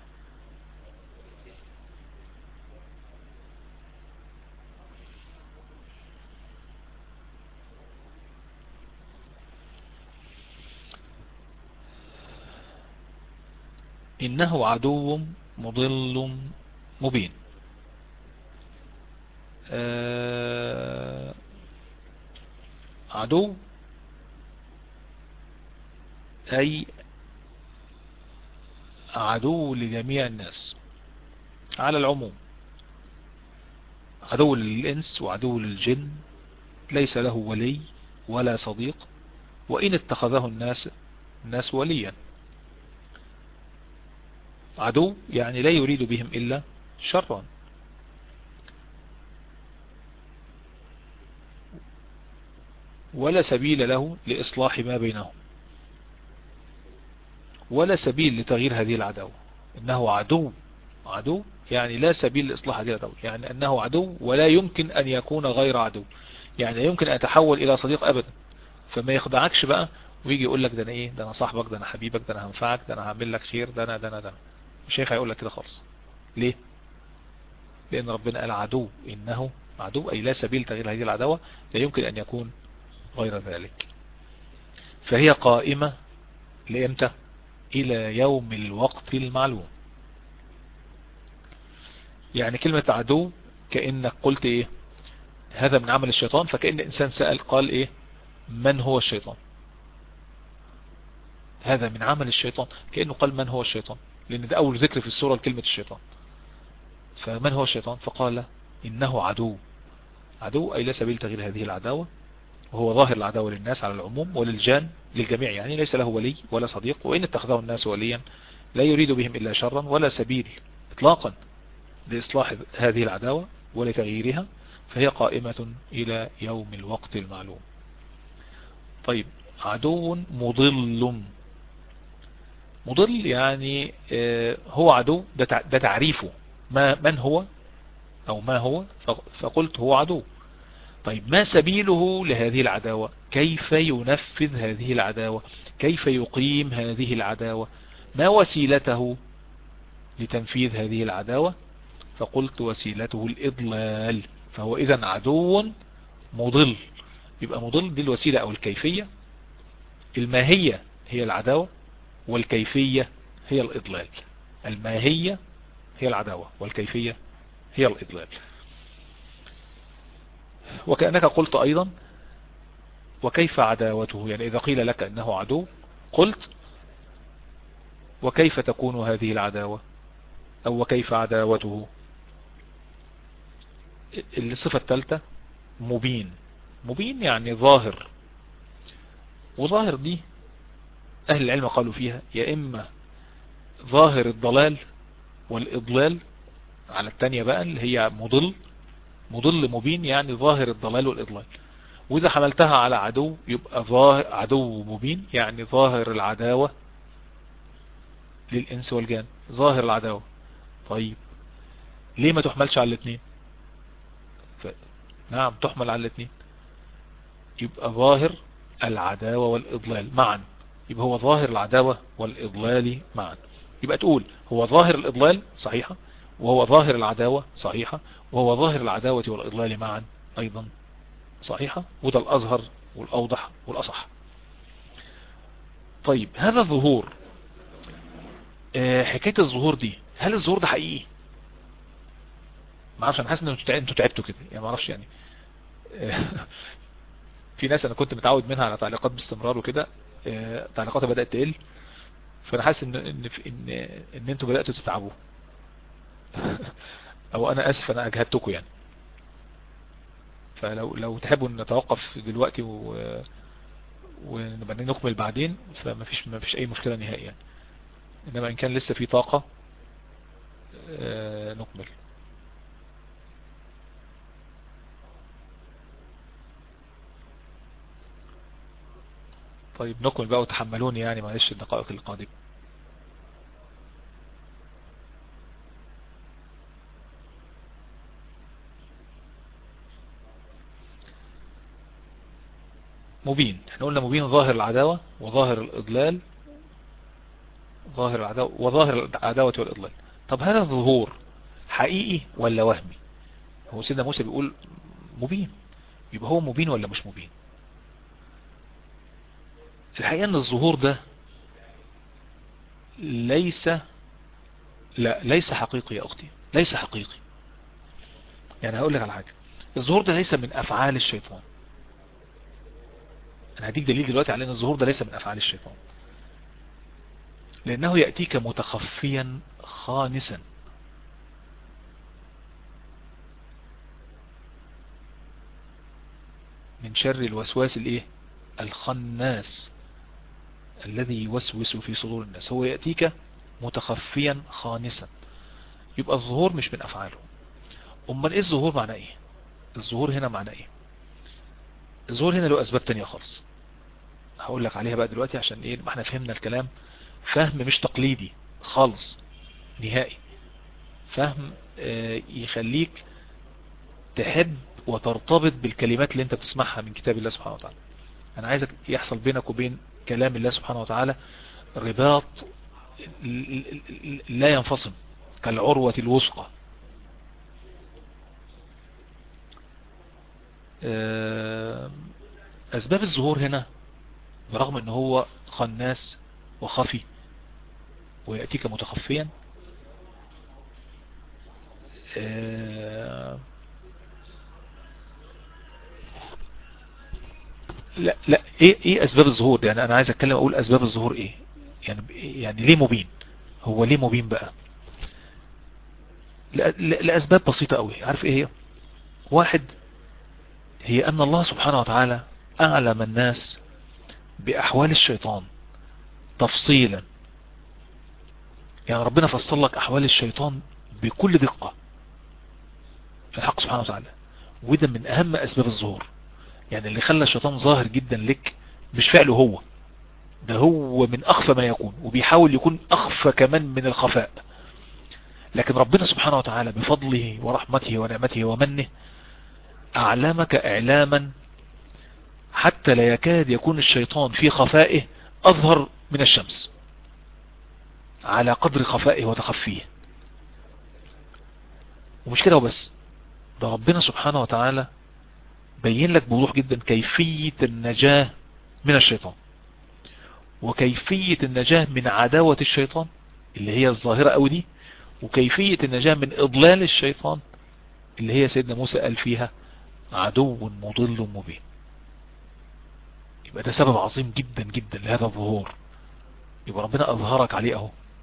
إنه عدو مضل مبين آه عدو أي عدو لجميع الناس على العموم عدو للإنس وعدو للجن ليس له ولي ولا صديق وإن اتخذه الناس الناس وليا عدو يعني لا يريد بهم إلا شرا ولا سبيل له لإصلاح ما بينهم ولا سبيل لتغيير هذه العداوة إنه عدو عدو يعني لا سبيل لإصلاح هذه العداوة يعني أنه عدو ولا يمكن أن يكون غير عدو يعني يمكن أن يتحول إلى صديق أبدا فما يخدعكش بقى ويجي يقول لك ده أنا إيه ده أنا صاحبك ده أنا حبيبك ده أنا هنفعك ده أنا هعمل لك خير ده أنا ده أنا ده أنا مش هيخ هيقول لك كده خالص ليه لأن ربنا قال عدو إنه عدو أي لا سبيل تغيير هذه العداوة لا يمكن أن يكون غير ذلك فهي قائمة لإمتى إلى يوم الوقت المعلوم يعني كلمة عدو كأنك قلت إيه هذا من عمل الشيطان فكأن إنسان سأل قال إيه من هو الشيطان هذا من عمل الشيطان كأنه قال من هو الشيطان لأن ده أول ذكر في السورة لكلمة الشيطان فمن هو الشيطان فقال إنه عدو عدو أي لا سبيل تغيير هذه العداوة وهو ظاهر العداوة للناس على العموم وللجان للجميع يعني ليس له ولي ولا صديق وإن اتخذه الناس وليا لا يريد بهم إلا شرا ولا سبيل إطلاقا لإصلاح هذه العداوة ولتغييرها فهي قائمة إلى يوم الوقت المعلوم طيب عدو مضل مضل يعني هو عدو ده تعريفه ما من هو أو ما هو فقلت هو عدو طيب ما سبيله لهذه العداوة كيف ينفذ هذه العداوة كيف يقيم هذه العداوة ما وسيلته لتنفيذ هذه العداوة فقلت وسيلته الإضلال فهو إذا عدو مضل يبقى مضل دي الوسيلة أو الكيفية الماهية هي العداوة والكيفية هي الإضلال الماهية هي العداوة والكيفية هي الإضلال وكأنك قلت أيضا وكيف عداوته يعني إذا قيل لك أنه عدو قلت وكيف تكون هذه العداوة او وكيف عداوته الصفة الثالثة مبين مبين يعني ظاهر وظاهر دي اهل العلم قالوا فيها يا اما ظاهر الضلال والاضلال على التانية بقى اللي هي مضل مضل مبين يعني ظاهر الضلال والاضلال واذا حملتها على عدو يبقى ظاهر عدو مبين يعني ظاهر العداوة للانس والجان ظاهر العداوة طيب ليه ما تحملش على الاثنين ف... نعم تحمل على الاثنين يبقى ظاهر العداوة والإضلال معا يبقى هو ظاهر العداوة والإضلال معا يبقى تقول هو ظاهر الإضلال صحيحة وهو ظاهر العداوة صحيحة وهو ظاهر العداوة والإضلال معا أيضا صحيحة وده الأظهر والأوضح والأصح طيب هذا الظهور حكاية الظهور دي هل الظهور ده حقيقي ما اعرفش انا حاسس ان انتوا تعبتوا كده يعني ما اعرفش يعني في ناس انا كنت متعود منها على تعليقات باستمرار وكده تعليقاتها بدأت تقل فانا حاسس ان ان ان, إن انتوا بدأتوا تتعبوا او انا اسف انا اجهدتكم يعني فلو لو تحبوا نتوقف دلوقتي و ونبقى نكمل بعدين فما فيش ما فيش اي مشكلة نهائيا يعني. انما ان كان لسه في طاقة نكمل طيب نكمل بقى وتحملوني يعني معلش الدقائق القادمة مبين احنا قلنا مبين ظاهر العداوة وظاهر الإضلال ظاهر العداوة وظاهر العداوة والإضلال طب هذا الظهور حقيقي ولا وهمي هو سيدنا موسى بيقول مبين يبقى هو مبين ولا مش مبين الحقيقة ان الظهور ده ليس لا ليس حقيقي يا اختي ليس حقيقي يعني هقول لك على حاجة الظهور ده ليس من افعال الشيطان انا هديك دليل دلوقتي على ان الظهور ده ليس من افعال الشيطان لانه يأتيك متخفيا خانسا من شر الوسواس الايه الخناس الذي يوسوس في صدور الناس هو يأتيك متخفيا خانسا يبقى الظهور مش من افعاله امال ايه الظهور معناه ايه الظهور هنا معناه ايه الظهور هنا له اسباب تانية خالص هقول لك عليها بقى دلوقتي عشان ايه ما احنا فهمنا الكلام فهم مش تقليدي خالص نهائي فهم اه يخليك تحب وترتبط بالكلمات اللي انت بتسمعها من كتاب الله سبحانه وتعالى انا عايزك يحصل بينك وبين كلام الله سبحانه وتعالى رباط لا ينفصل كالعروة الوثقى اسباب الظهور هنا برغم ان هو خناس وخفي ويأتيك متخفيا لا لا ايه ايه اسباب الظهور يعني انا عايز اتكلم اقول اسباب الظهور ايه يعني يعني ليه مبين هو ليه مبين بقى لاسباب بسيطة قوي عارف ايه هي واحد هي ان الله سبحانه وتعالى اعلم الناس باحوال الشيطان تفصيلا يعني ربنا فصل لك احوال الشيطان بكل دقة الحق سبحانه وتعالى وده من اهم اسباب الظهور يعني اللي خلى الشيطان ظاهر جدا لك مش فعله هو ده هو من اخفى ما يكون وبيحاول يكون اخفى كمان من الخفاء لكن ربنا سبحانه وتعالى بفضله ورحمته ونعمته ومنه اعلمك اعلاما حتى لا يكاد يكون الشيطان في خفائه اظهر من الشمس على قدر خفائه وتخفيه ومش كده وبس ده ربنا سبحانه وتعالى بين لك بوضوح جدا كيفية النجاة من الشيطان وكيفية النجاة من عداوة الشيطان اللي هي الظاهرة قوي دي وكيفية النجاة من اضلال الشيطان اللي هي سيدنا موسى قال فيها عدو مضل مبين يبقى ده سبب عظيم جدا جدا لهذا الظهور يبقى ربنا اظهرك عليه اهو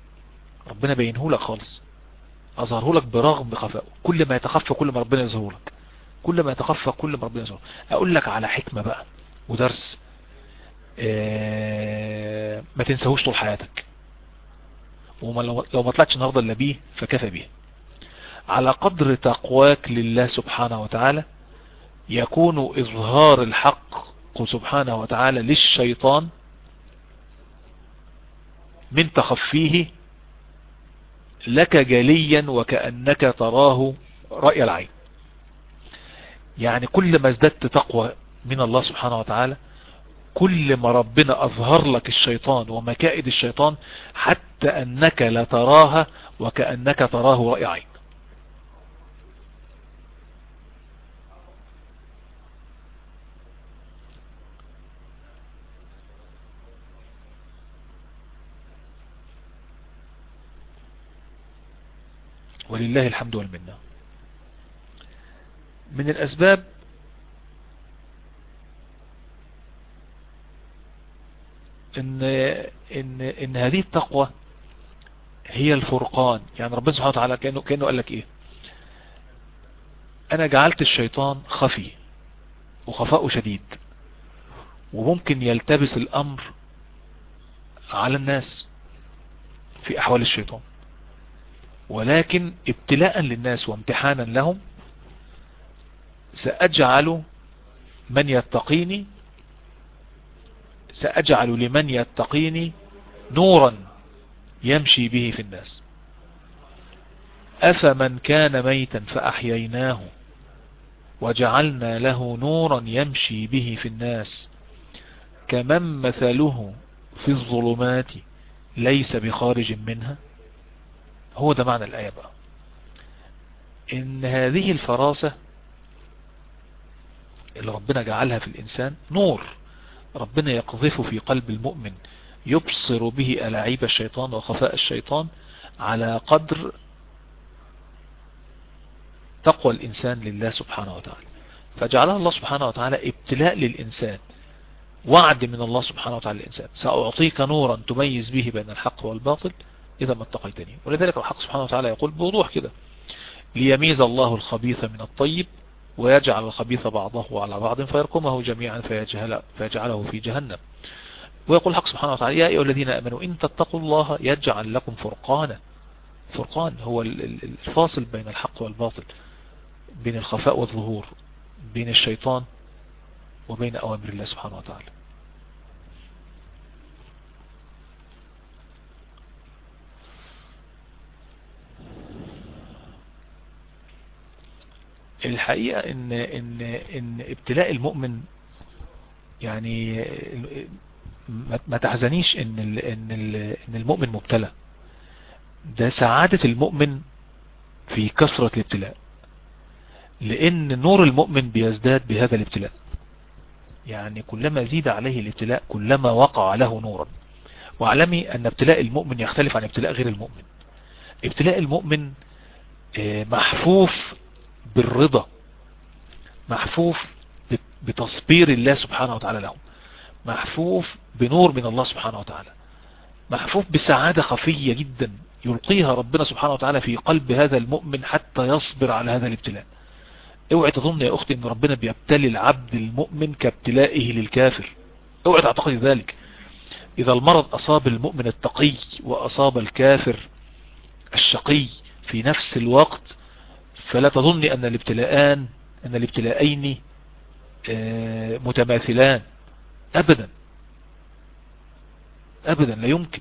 ربنا بينه لك خالص اظهره لك برغم خفائه كل ما يتخفى كل ما ربنا يظهره لك كل ما يتخفى كل ما ربنا يظهره اقول لك على حكمة بقى ودرس اه ما تنساهوش طول حياتك ولو ما طلعتش النهارده الا بيه فكفى به على قدر تقواك لله سبحانه وتعالى يكون إظهار الحق سبحانه وتعالى للشيطان من تخفيه لك جليا وكأنك تراه رأي العين يعني كل ما ازددت تقوى من الله سبحانه وتعالى كل ما ربنا أظهر لك الشيطان ومكائد الشيطان حتى أنك لا تراها وكأنك تراه رأي عين ولله الحمد والمنة من الأسباب إن, إن, إن هذه التقوى هي الفرقان يعني ربنا سبحانه وتعالى كأنه, كأنه قال لك إيه أنا جعلت الشيطان خفي وخفاءه شديد وممكن يلتبس الأمر على الناس في أحوال الشيطان ولكن ابتلاء للناس وامتحانا لهم سأجعل من يتقيني سأجعل لمن يتقيني نورا يمشي به في الناس أفمن كان ميتا فأحييناه وجعلنا له نورا يمشي به في الناس كمن مثله في الظلمات ليس بخارج منها هو ده معنى الآية بقى إن هذه الفراسة اللي ربنا جعلها في الإنسان نور ربنا يقذف في قلب المؤمن يبصر به ألاعيب الشيطان وخفاء الشيطان على قدر تقوى الإنسان لله سبحانه وتعالى فجعلها الله سبحانه وتعالى ابتلاء للإنسان وعد من الله سبحانه وتعالى للإنسان سأعطيك نورا تميز به بين الحق والباطل إذا ما اتقيتني ولذلك الحق سبحانه وتعالى يقول بوضوح كده ليميز الله الخبيث من الطيب ويجعل الخبيث بعضه على بعض فيركمه جميعا فيجهل فيجعله في جهنم ويقول الحق سبحانه وتعالى يا أيها الذين أمنوا إن تتقوا الله يجعل لكم فرقانا فرقان هو الفاصل بين الحق والباطل بين الخفاء والظهور بين الشيطان وبين أوامر الله سبحانه وتعالى الحقيقة ان, إن, إن ابتلاء المؤمن يعني ما تحزنيش ان, ال إن, ال إن المؤمن مبتلى ده سعادة المؤمن في كثرة الابتلاء لان نور المؤمن بيزداد بهذا الابتلاء يعني كلما زيد عليه الابتلاء كلما وقع له نورا واعلمي ان ابتلاء المؤمن يختلف عن ابتلاء غير المؤمن ابتلاء المؤمن محفوف بالرضا محفوف بتصبير الله سبحانه وتعالى له محفوف بنور من الله سبحانه وتعالى محفوف بسعادة خفية جدا يلقيها ربنا سبحانه وتعالى في قلب هذا المؤمن حتى يصبر على هذا الابتلاء اوعي تظن يا اختي ان ربنا بيبتلي العبد المؤمن كابتلائه للكافر اوعي تعتقدي ذلك اذا المرض اصاب المؤمن التقي واصاب الكافر الشقي في نفس الوقت فلا تظن ان الابتلاءان ان الابتلاءين متماثلان ابدا ابدا لا يمكن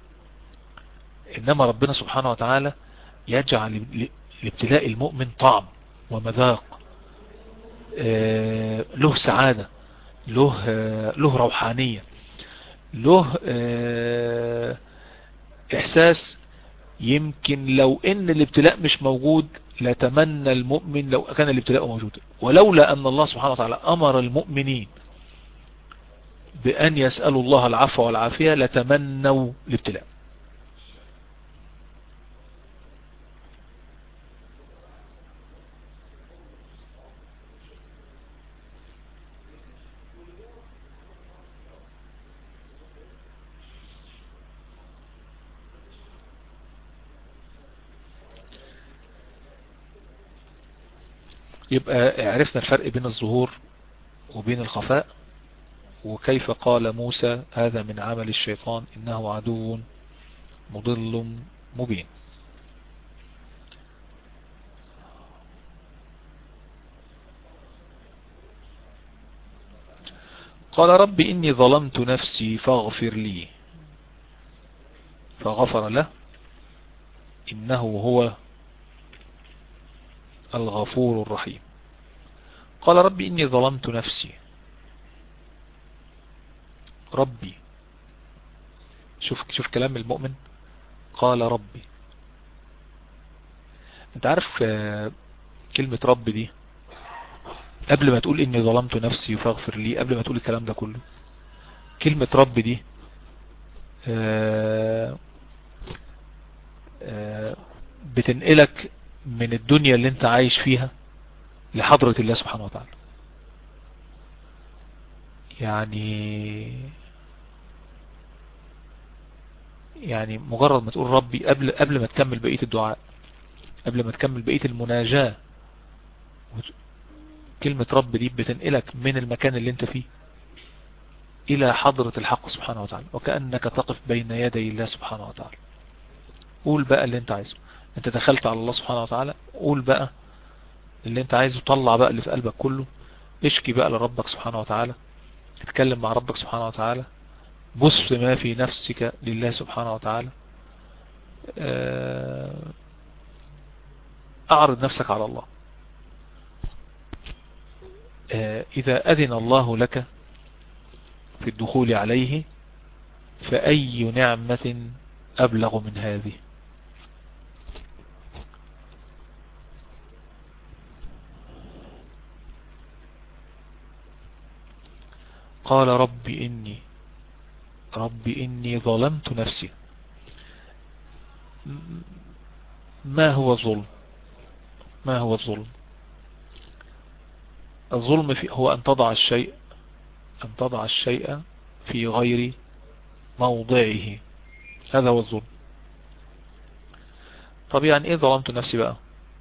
انما ربنا سبحانه وتعالى يجعل لابتلاء المؤمن طعم ومذاق له سعادة له له روحانية له احساس يمكن لو ان الابتلاء مش موجود لتمنى المؤمن لو كان الابتلاء موجودا ولولا ان الله سبحانه وتعالى امر المؤمنين بان يسألوا الله العفو والعافية لتمنوا الابتلاء يبقى عرفنا الفرق بين الظهور وبين الخفاء وكيف قال موسى هذا من عمل الشيطان إنه عدو مضل مبين قال رب إني ظلمت نفسي فاغفر لي فغفر له إنه هو الغفور الرحيم قال رب إني ظلمت نفسي ربي شوف شوف كلام المؤمن قال ربي انت عارف كلمة رب دي قبل ما تقول اني ظلمت نفسي فاغفر لي قبل ما تقول الكلام ده كله كلمة رب دي آآ آآ بتنقلك من الدنيا اللي انت عايش فيها لحضرة الله سبحانه وتعالى يعني يعني مجرد ما تقول ربي قبل قبل ما تكمل بقية الدعاء قبل ما تكمل بقية المناجاة كلمة رب دي بتنقلك من المكان اللي انت فيه الى حضرة الحق سبحانه وتعالى وكأنك تقف بين يدي الله سبحانه وتعالى قول بقى اللي انت عايزه انت دخلت على الله سبحانه وتعالى قول بقى اللي انت عايزه طلع بقى اللي في قلبك كله اشكي بقى لربك سبحانه وتعالى اتكلم مع ربك سبحانه وتعالى بص ما في نفسك لله سبحانه وتعالى اعرض نفسك على الله إذا أذن الله لك في الدخول عليه فأي نعمة أبلغ من هذه قال رب إني رب إني ظلمت نفسي ما هو الظلم ما هو الظلم الظلم في هو أن تضع الشيء أن تضع الشيء في غير موضعه هذا هو الظلم طب يعني ايه ظلمت نفسي بقى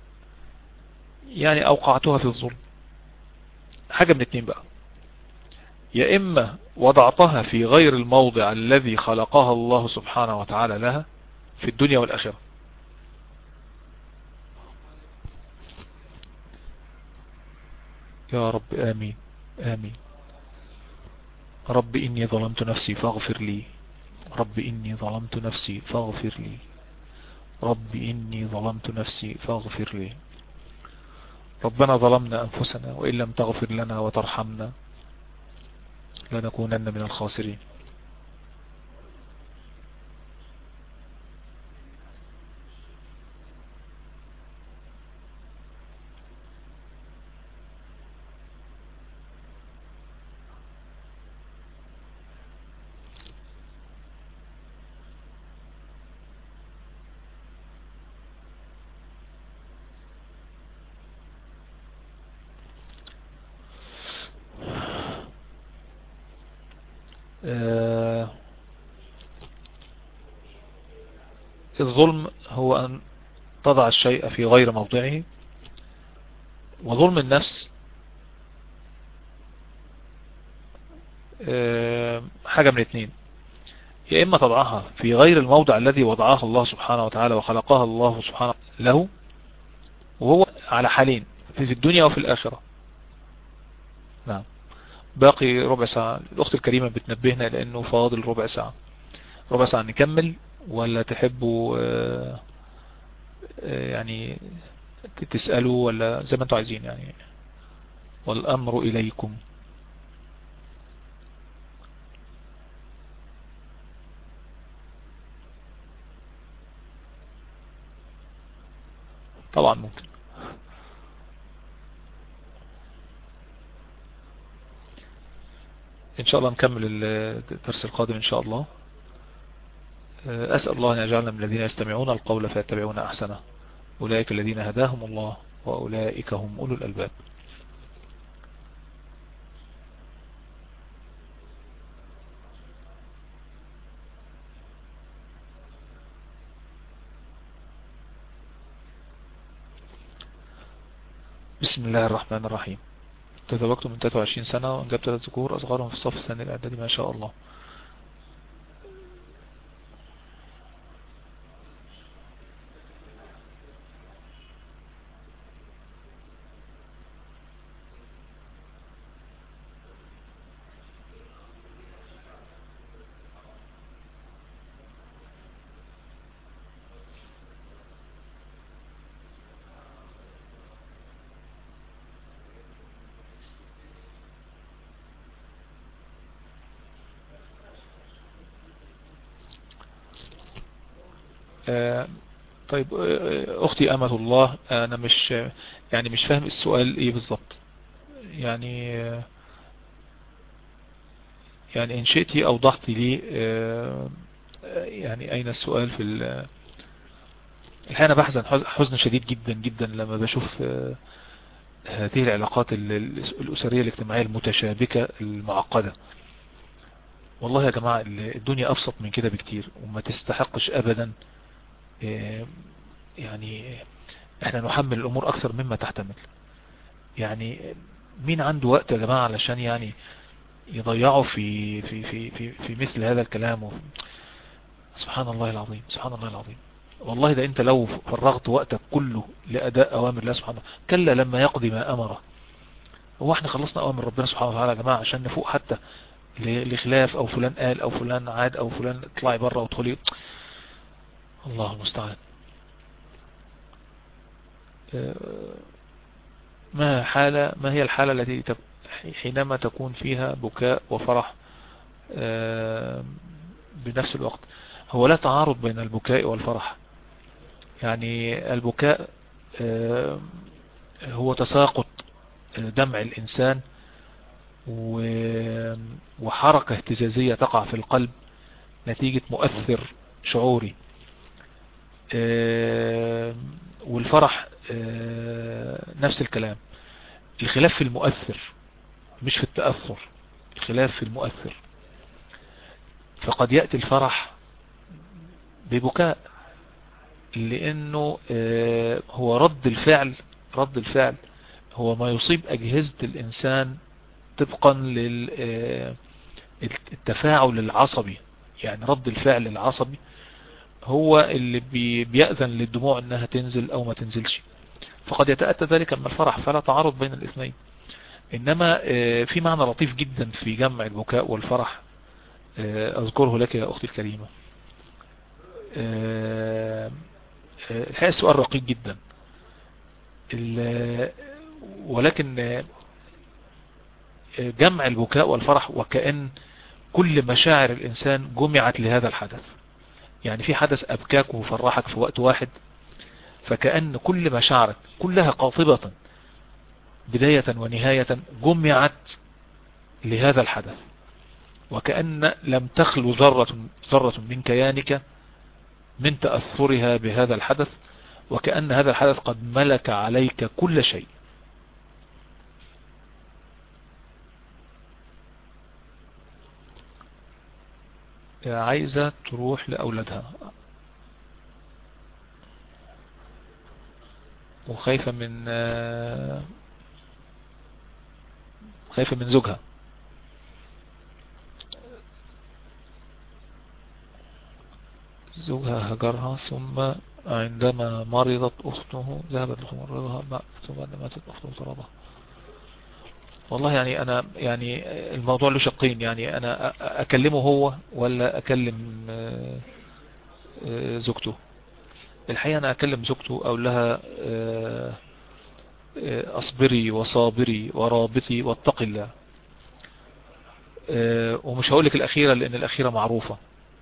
يعني اوقعتها في الظلم حاجة من اتنين بقى يا اما وضعتها في غير الموضع الذي خلقها الله سبحانه وتعالى لها في الدنيا والآخرة يا رب آمين آمين رب إني ظلمت نفسي فاغفر لي رب إني ظلمت نفسي فاغفر لي رب إني ظلمت نفسي فاغفر لي ربنا ظلمنا أنفسنا وإن لم تغفر لنا وترحمنا لنكونن من الخاسرين الظلم هو أن تضع الشيء في غير موضعه وظلم النفس حاجة من اثنين يا إما تضعها في غير الموضع الذي وضعها الله سبحانه وتعالى وخلقها الله سبحانه له وهو على حالين في الدنيا وفي الآخرة نعم باقي ربع ساعة الأخت الكريمة بتنبهنا لأنه فاضل ربع ساعة ربع ساعة نكمل ولا تحبوا يعني تسألوا ولا زي ما انتوا عايزين يعني والأمر إليكم طبعا ممكن ان شاء الله نكمل الدرس القادم ان شاء الله أسأل الله أن يجعلنا من الذين يستمعون القول فيتبعون أحسنه أولئك الذين هداهم الله وأولئك هم أولو الألباب بسم الله الرحمن الرحيم تزوجت من 23 سنة وانجبت ثلاث ذكور أصغرهم في الصف الثاني الإعدادي ما شاء الله آه، طيب آه، اختي امة الله انا مش يعني مش فاهم السؤال ايه بالظبط يعني آه، يعني ان شئتي اوضحت لي يعني اين السؤال في الحقيقة انا بحزن حزن شديد جدا جدا لما بشوف هذه العلاقات الاسرية الاجتماعية المتشابكة المعقدة والله يا جماعة الدنيا ابسط من كده بكتير وما تستحقش ابدا يعني احنا نحمل الامور اكثر مما تحتمل يعني مين عنده وقت يا جماعة علشان يعني يضيعوا في في في في في مثل هذا الكلام سبحان الله العظيم سبحان الله العظيم والله ده انت لو فرغت وقتك كله لأداء أوامر الله سبحانه كلا لما يقضي ما أمره هو احنا خلصنا أوامر ربنا سبحانه وتعالى يا جماعة عشان نفوق حتى لخلاف أو فلان قال أو فلان عاد أو فلان اطلعي بره وادخلي الله المستعان آه، ما حالة ما هي الحالة التي حينما تكون فيها بكاء وفرح آه، بنفس الوقت هو لا تعارض بين البكاء والفرح يعني البكاء آه، هو تساقط دمع الإنسان وحركة اهتزازية تقع في القلب نتيجة مؤثر شعوري آه، والفرح آه، نفس الكلام الخلاف في المؤثر مش في التأثر الخلاف في المؤثر فقد يأتي الفرح ببكاء لأنه آه، هو رد الفعل رد الفعل هو ما يصيب أجهزة الإنسان طبقا للتفاعل العصبي يعني رد الفعل العصبي هو اللي بيأذن للدموع انها تنزل او ما تنزلش فقد يتأتى ذلك من الفرح فلا تعارض بين الاثنين انما آه، في معنى لطيف جدا في جمع البكاء والفرح آه، اذكره لك يا اختي الكريمة آه، الحقيقة السؤال رقيق جدا ولكن جمع البكاء والفرح وكأن كل مشاعر الإنسان جمعت لهذا الحدث يعني في حدث أبكاك وفرحك في وقت واحد فكأن كل مشاعرك كلها قاطبة بداية ونهاية جمعت لهذا الحدث وكأن لم تخلو ذرة, ذرة من كيانك من تأثرها بهذا الحدث وكأن هذا الحدث قد ملك عليك كل شيء عايزة تروح لأولادها وخايفة من خايفة من زوجها زوجها هجرها ثم عندما مرضت أخته ذهبت لتمرضها ثم عندما ماتت أخته طردها والله يعني انا يعني الموضوع له شقين يعني انا اكلمه هو ولا اكلم آه، آه، زوجته الحقيقة انا اكلم زوجته اقول لها آه، اصبري وصابري ورابطي واتق الله ومش هقول لك الاخيرة لان الاخيرة معروفة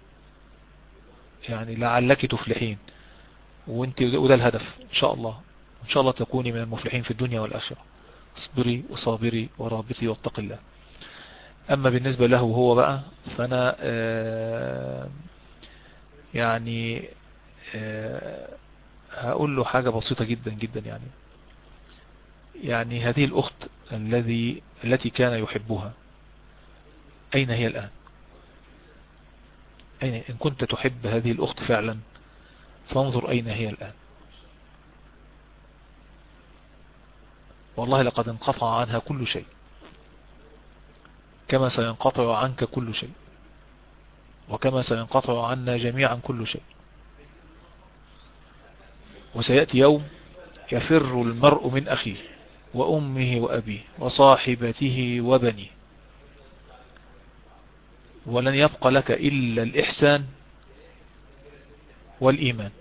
يعني لعلك تفلحين وانت وده الهدف ان شاء الله ان شاء الله تكوني من المفلحين في الدنيا والاخرة اصبري وصابري ورابطي واتق الله اما بالنسبة له هو بقى فانا آه، يعني آه، هقول له حاجة بسيطة جدا جدا يعني يعني هذه الاخت الذي التي كان يحبها اين هي الان أين إن كنت تحب هذه الأخت فعلا فانظر أين هي الآن والله لقد انقطع عنها كل شيء كما سينقطع عنك كل شيء وكما سينقطع عنا جميعا كل شيء وسيأتي يوم يفر المرء من أخيه وأمه وأبيه وصاحبته وبنيه ولن يبقى لك إلا الإحسان والإيمان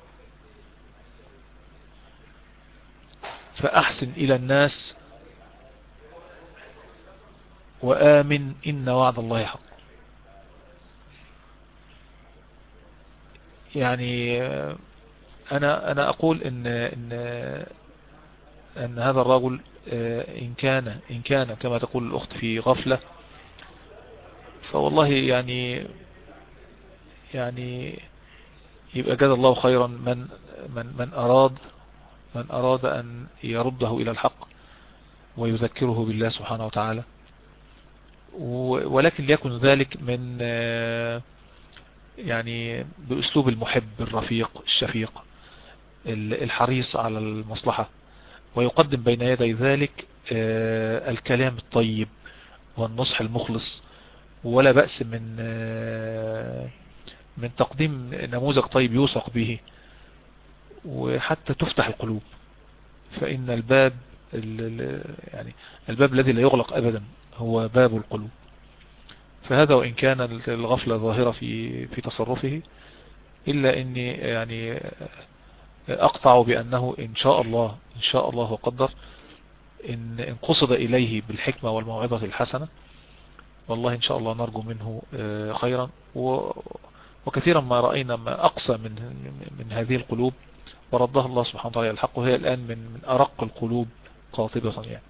فأحسن إلى الناس وآمن إن وعد الله حق يعني أنا أنا أقول إن إن أن هذا الرجل إن كان إن كان كما تقول الأخت في غفلة فوالله يعني يعني يبقى جزا الله خيرا من من من أراد من أراد أن يرده إلى الحق ويذكره بالله سبحانه وتعالى ولكن ليكن ذلك من يعني بأسلوب المحب الرفيق الشفيق الحريص على المصلحة ويقدم بين يدي ذلك الكلام الطيب والنصح المخلص ولا بأس من من تقديم نموذج طيب يوثق به وحتى تفتح القلوب فإن الباب يعني الباب الذي لا يغلق أبدا هو باب القلوب فهذا وإن كان الغفلة ظاهرة في في تصرفه إلا أني يعني أقطع بأنه إن شاء الله إن شاء الله قدر إن, إن قصد إليه بالحكمة والموعظة الحسنة والله إن شاء الله نرجو منه خيرا وكثيرا ما رأينا ما أقصى من من هذه القلوب وردها الله سبحانه وتعالى الحق وهي الآن من من أرق القلوب قاطبة يعني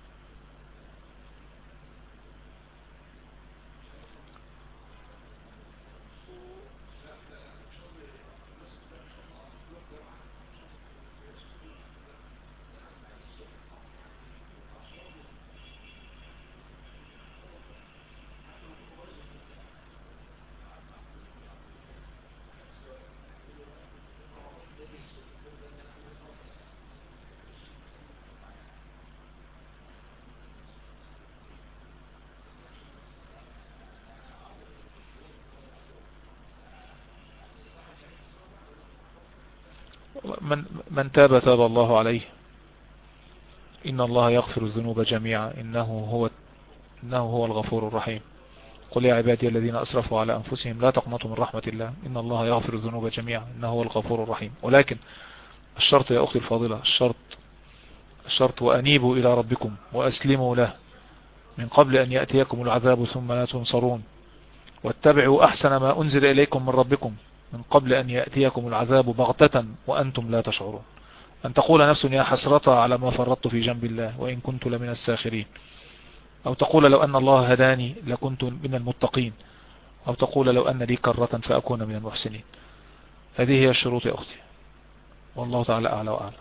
من, من تاب تاب الله عليه إن الله يغفر الذنوب جميعا إنه هو, إنه هو الغفور الرحيم قل يا عبادي الذين أسرفوا على أنفسهم لا تقنطوا من رحمة الله إن الله يغفر الذنوب جميعا إنه هو الغفور الرحيم ولكن الشرط يا أختي الفاضلة الشرط الشرط وأنيبوا إلى ربكم وأسلموا له من قبل أن يأتيكم العذاب ثم لا تنصرون واتبعوا أحسن ما أنزل إليكم من ربكم من قبل أن يأتيكم العذاب بغتة وأنتم لا تشعرون أن تقول نفس يا حسرة على ما فرطت في جنب الله وإن كنت لمن الساخرين أو تقول لو أن الله هداني لكنت من المتقين أو تقول لو أن لي كرة فأكون من المحسنين هذه هي الشروط يا أختي والله تعالى أعلى وأعلى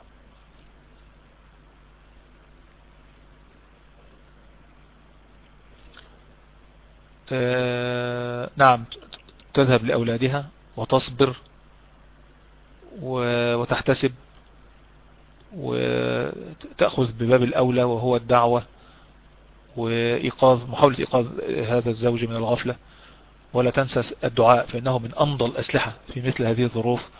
آه نعم تذهب لأولادها وتصبر وتحتسب وتأخذ بباب الأولى وهو الدعوة وإيقاظ محاولة إيقاظ هذا الزوج من الغفلة ولا تنسى الدعاء فإنه من أمضى الأسلحة في مثل هذه الظروف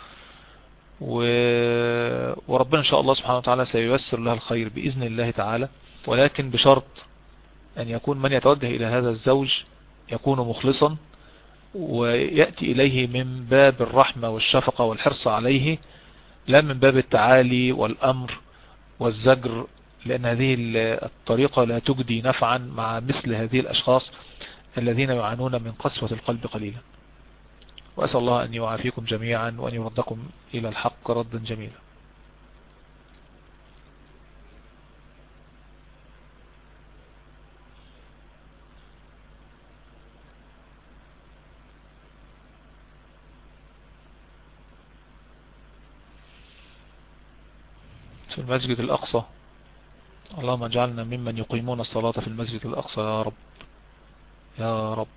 وربنا إن شاء الله سبحانه وتعالى سييسر لها الخير بإذن الله تعالى ولكن بشرط أن يكون من يتوجه إلى هذا الزوج يكون مخلصا ويأتي إليه من باب الرحمة والشفقة والحرص عليه لا من باب التعالي والأمر والزجر لأن هذه الطريقة لا تجدي نفعا مع مثل هذه الأشخاص الذين يعانون من قسوة القلب قليلا وأسأل الله أن يعافيكم جميعا وأن يردكم إلى الحق ردا جميلا في المسجد الأقصى اللهم اجعلنا ممن يقيمون الصلاة في المسجد الأقصى يا رب يا رب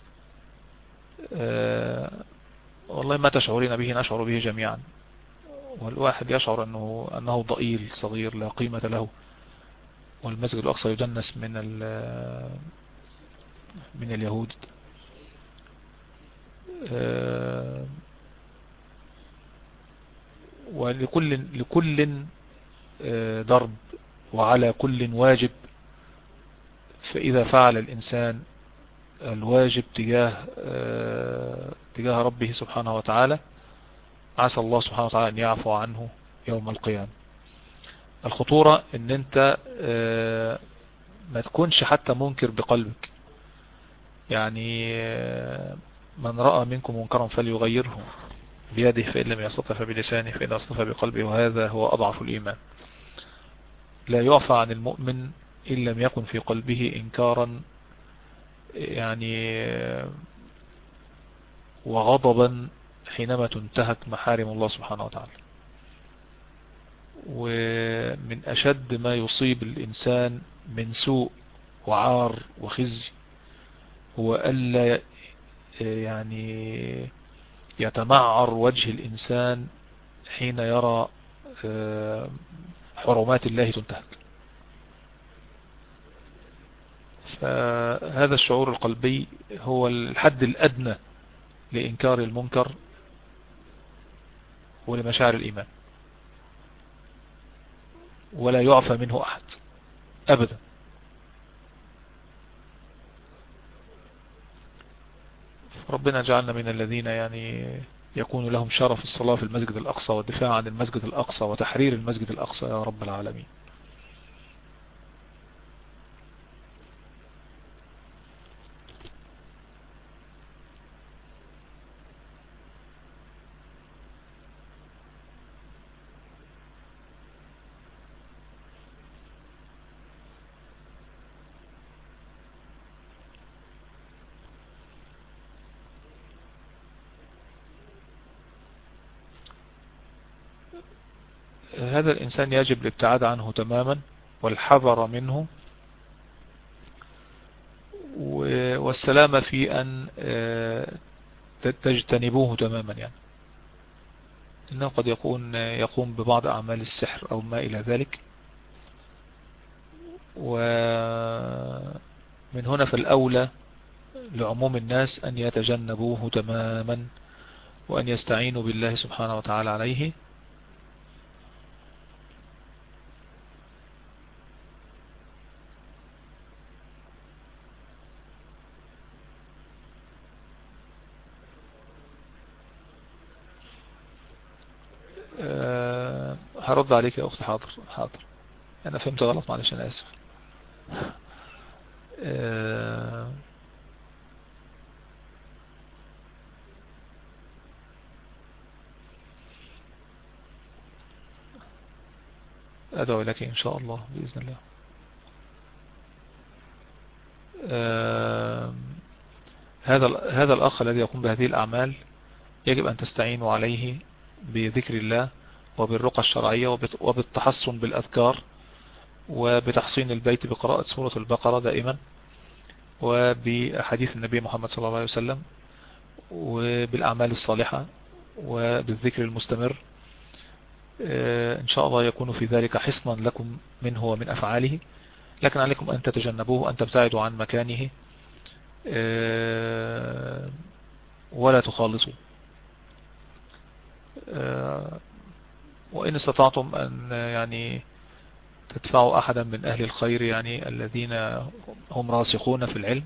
أه والله ما تشعرين به نشعر به جميعا والواحد يشعر أنه, أنه ضئيل صغير لا قيمة له والمسجد الأقصى يدنس من من اليهود آه، ولكل لكل آه، ضرب وعلى كل واجب فإذا فعل الإنسان الواجب تجاه آه، تجاه ربه سبحانه وتعالى عسى الله سبحانه وتعالى أن يعفو عنه يوم القيامة الخطورة ان انت آه، ما تكونش حتى منكر بقلبك يعني آه، من رأى منكم منكرا فليغيره بيده فإن لم يستطع فبلسانه فإن استطع بقلبه وهذا هو أضعف الإيمان لا يعفى عن المؤمن إن لم يكن في قلبه إنكارا يعني وغضبا حينما تنتهك محارم الله سبحانه وتعالى ومن أشد ما يصيب الإنسان من سوء وعار وخزي هو ألا يعني يتمعر وجه الإنسان حين يرى آه، حرمات الله تنتهك فهذا الشعور القلبي هو الحد الأدنى لإنكار المنكر ولمشاعر الإيمان ولا يعفى منه أحد أبدا ربنا جعلنا من الذين يعني يكون لهم شرف الصلاة في المسجد الأقصى والدفاع عن المسجد الأقصى وتحرير المسجد الأقصى يا رب العالمين هذا الإنسان يجب الابتعاد عنه تماما والحذر منه والسلامة في أن آه، تجتنبوه تماما يعني إنه قد يكون يقوم ببعض أعمال السحر أو ما إلى ذلك ومن هنا فالأولى لعموم الناس أن يتجنبوه تماما وأن يستعينوا بالله سبحانه وتعالى عليه هرد عليك يا أخت حاضر حاضر أنا فهمت غلط معلش أنا آسف آه، أدعو لك إن شاء الله بإذن الله آه، هذا هذا الأخ الذي يقوم بهذه الأعمال يجب أن تستعينوا عليه بذكر الله وبالرقى الشرعية وبالتحصن بالأذكار وبتحصين البيت بقراءة سورة البقرة دائما وبأحاديث النبي محمد صلى الله عليه وسلم وبالأعمال الصالحة وبالذكر المستمر آه، إن شاء الله يكون في ذلك حصنا لكم منه ومن أفعاله لكن عليكم أن تتجنبوه وأن تبتعدوا عن مكانه آه، ولا تخالطوا آه، وإن استطعتم أن يعني تدفعوا أحدا من أهل الخير يعني الذين هم راسخون في العلم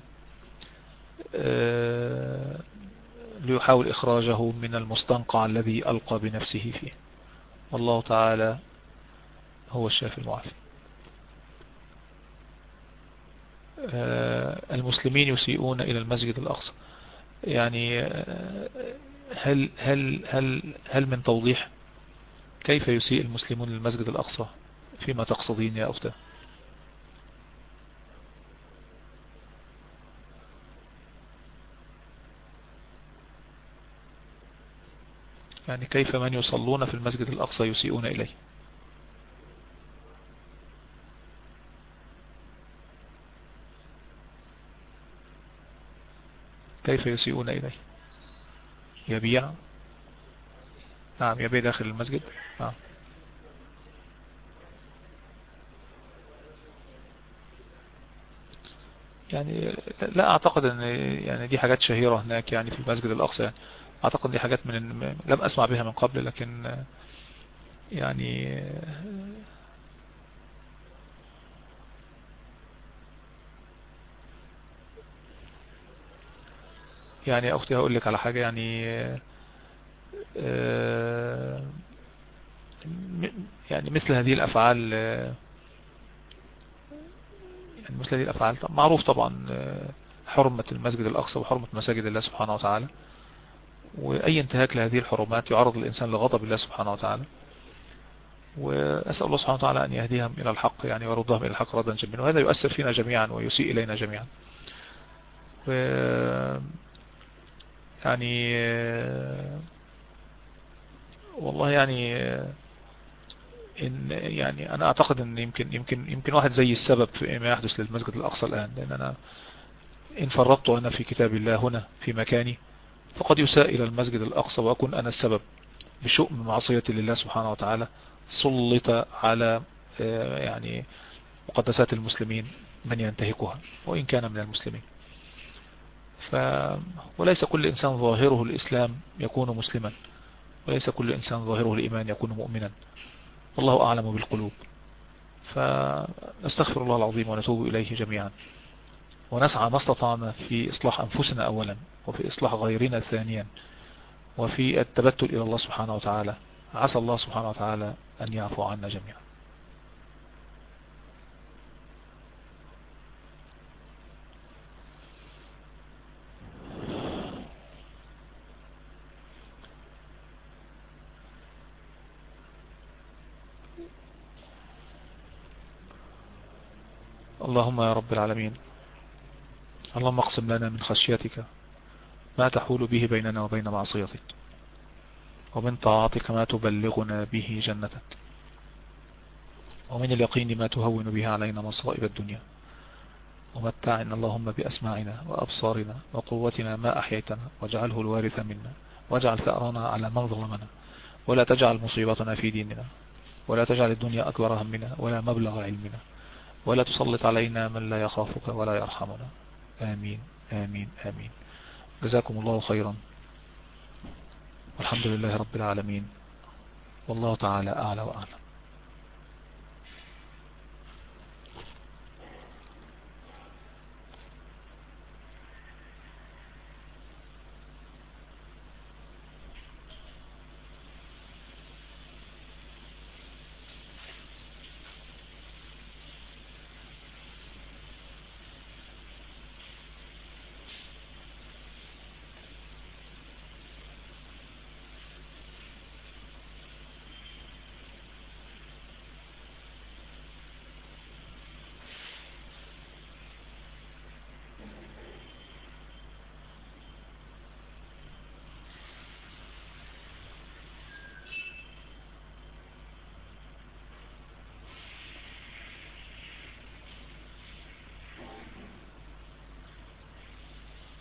آه، ليحاول إخراجه من المستنقع الذي ألقى بنفسه فيه والله تعالى هو الشافي المعافي آه، المسلمين يسيئون إلى المسجد الأقصى يعني آه، هل هل هل هل من توضيح كيف يسيء المسلمون للمسجد الأقصى فيما تقصدين يا أختي يعني كيف من يصلون في المسجد الأقصى يسيئون إليه كيف يسيئون إليه يبيع نعم يبي داخل المسجد نعم يعني لا اعتقد ان يعني دي حاجات شهيرة هناك يعني في المسجد الاقصى يعني اعتقد دي حاجات من لم اسمع بها من قبل لكن يعني يعني اختي هقول لك على حاجة يعني آه، يعني مثل هذه الافعال يعني مثل هذه الافعال معروف طبعا آه، حرمة المسجد الاقصى وحرمة مساجد الله سبحانه وتعالى واي انتهاك لهذه الحرمات يعرض الانسان لغضب الله سبحانه وتعالى وأسأل الله سبحانه وتعالى أن يهديهم إلى الحق يعني ويردهم إلى الحق ردا جميلا وهذا يؤثر فينا جميعا ويسيء إلينا جميعا و يعني والله يعني إن يعني أنا أعتقد أن يمكن يمكن يمكن واحد زي السبب في ما يحدث للمسجد الأقصى الآن لأن أنا إن فرطت أنا في كتاب الله هنا في مكاني فقد يساء إلى المسجد الأقصى وأكون أنا السبب بشؤم معصية لله سبحانه وتعالى سلط على آه، يعني مقدسات المسلمين من ينتهكها وإن كان من المسلمين ف وليس كل إنسان ظاهره الإسلام يكون مسلما وليس كل إنسان ظاهره الإيمان يكون مؤمنا والله أعلم بالقلوب فنستغفر الله العظيم ونتوب إليه جميعا ونسعى ما استطعنا في إصلاح أنفسنا أولا وفي إصلاح غيرنا ثانيا وفي التبتل إلى الله سبحانه وتعالى عسى الله سبحانه وتعالى أن يعفو عنا جميعا اللهم يا رب العالمين اللهم اقسم لنا من خشيتك ما تحول به بيننا وبين معصيتك ومن طاعتك ما تبلغنا به جنتك ومن اليقين ما تهون به علينا مصائب الدنيا ومتعنا اللهم بأسماعنا وأبصارنا وقوتنا ما أحييتنا واجعله الوارث منا واجعل ثأرنا على من ظلمنا ولا تجعل مصيبتنا في ديننا ولا تجعل الدنيا أكبر همنا ولا مبلغ علمنا ولا تسلط علينا من لا يخافك ولا يرحمنا آمين آمين آمين جزاكم الله خيرا والحمد لله رب العالمين والله تعالى أعلى وأعلم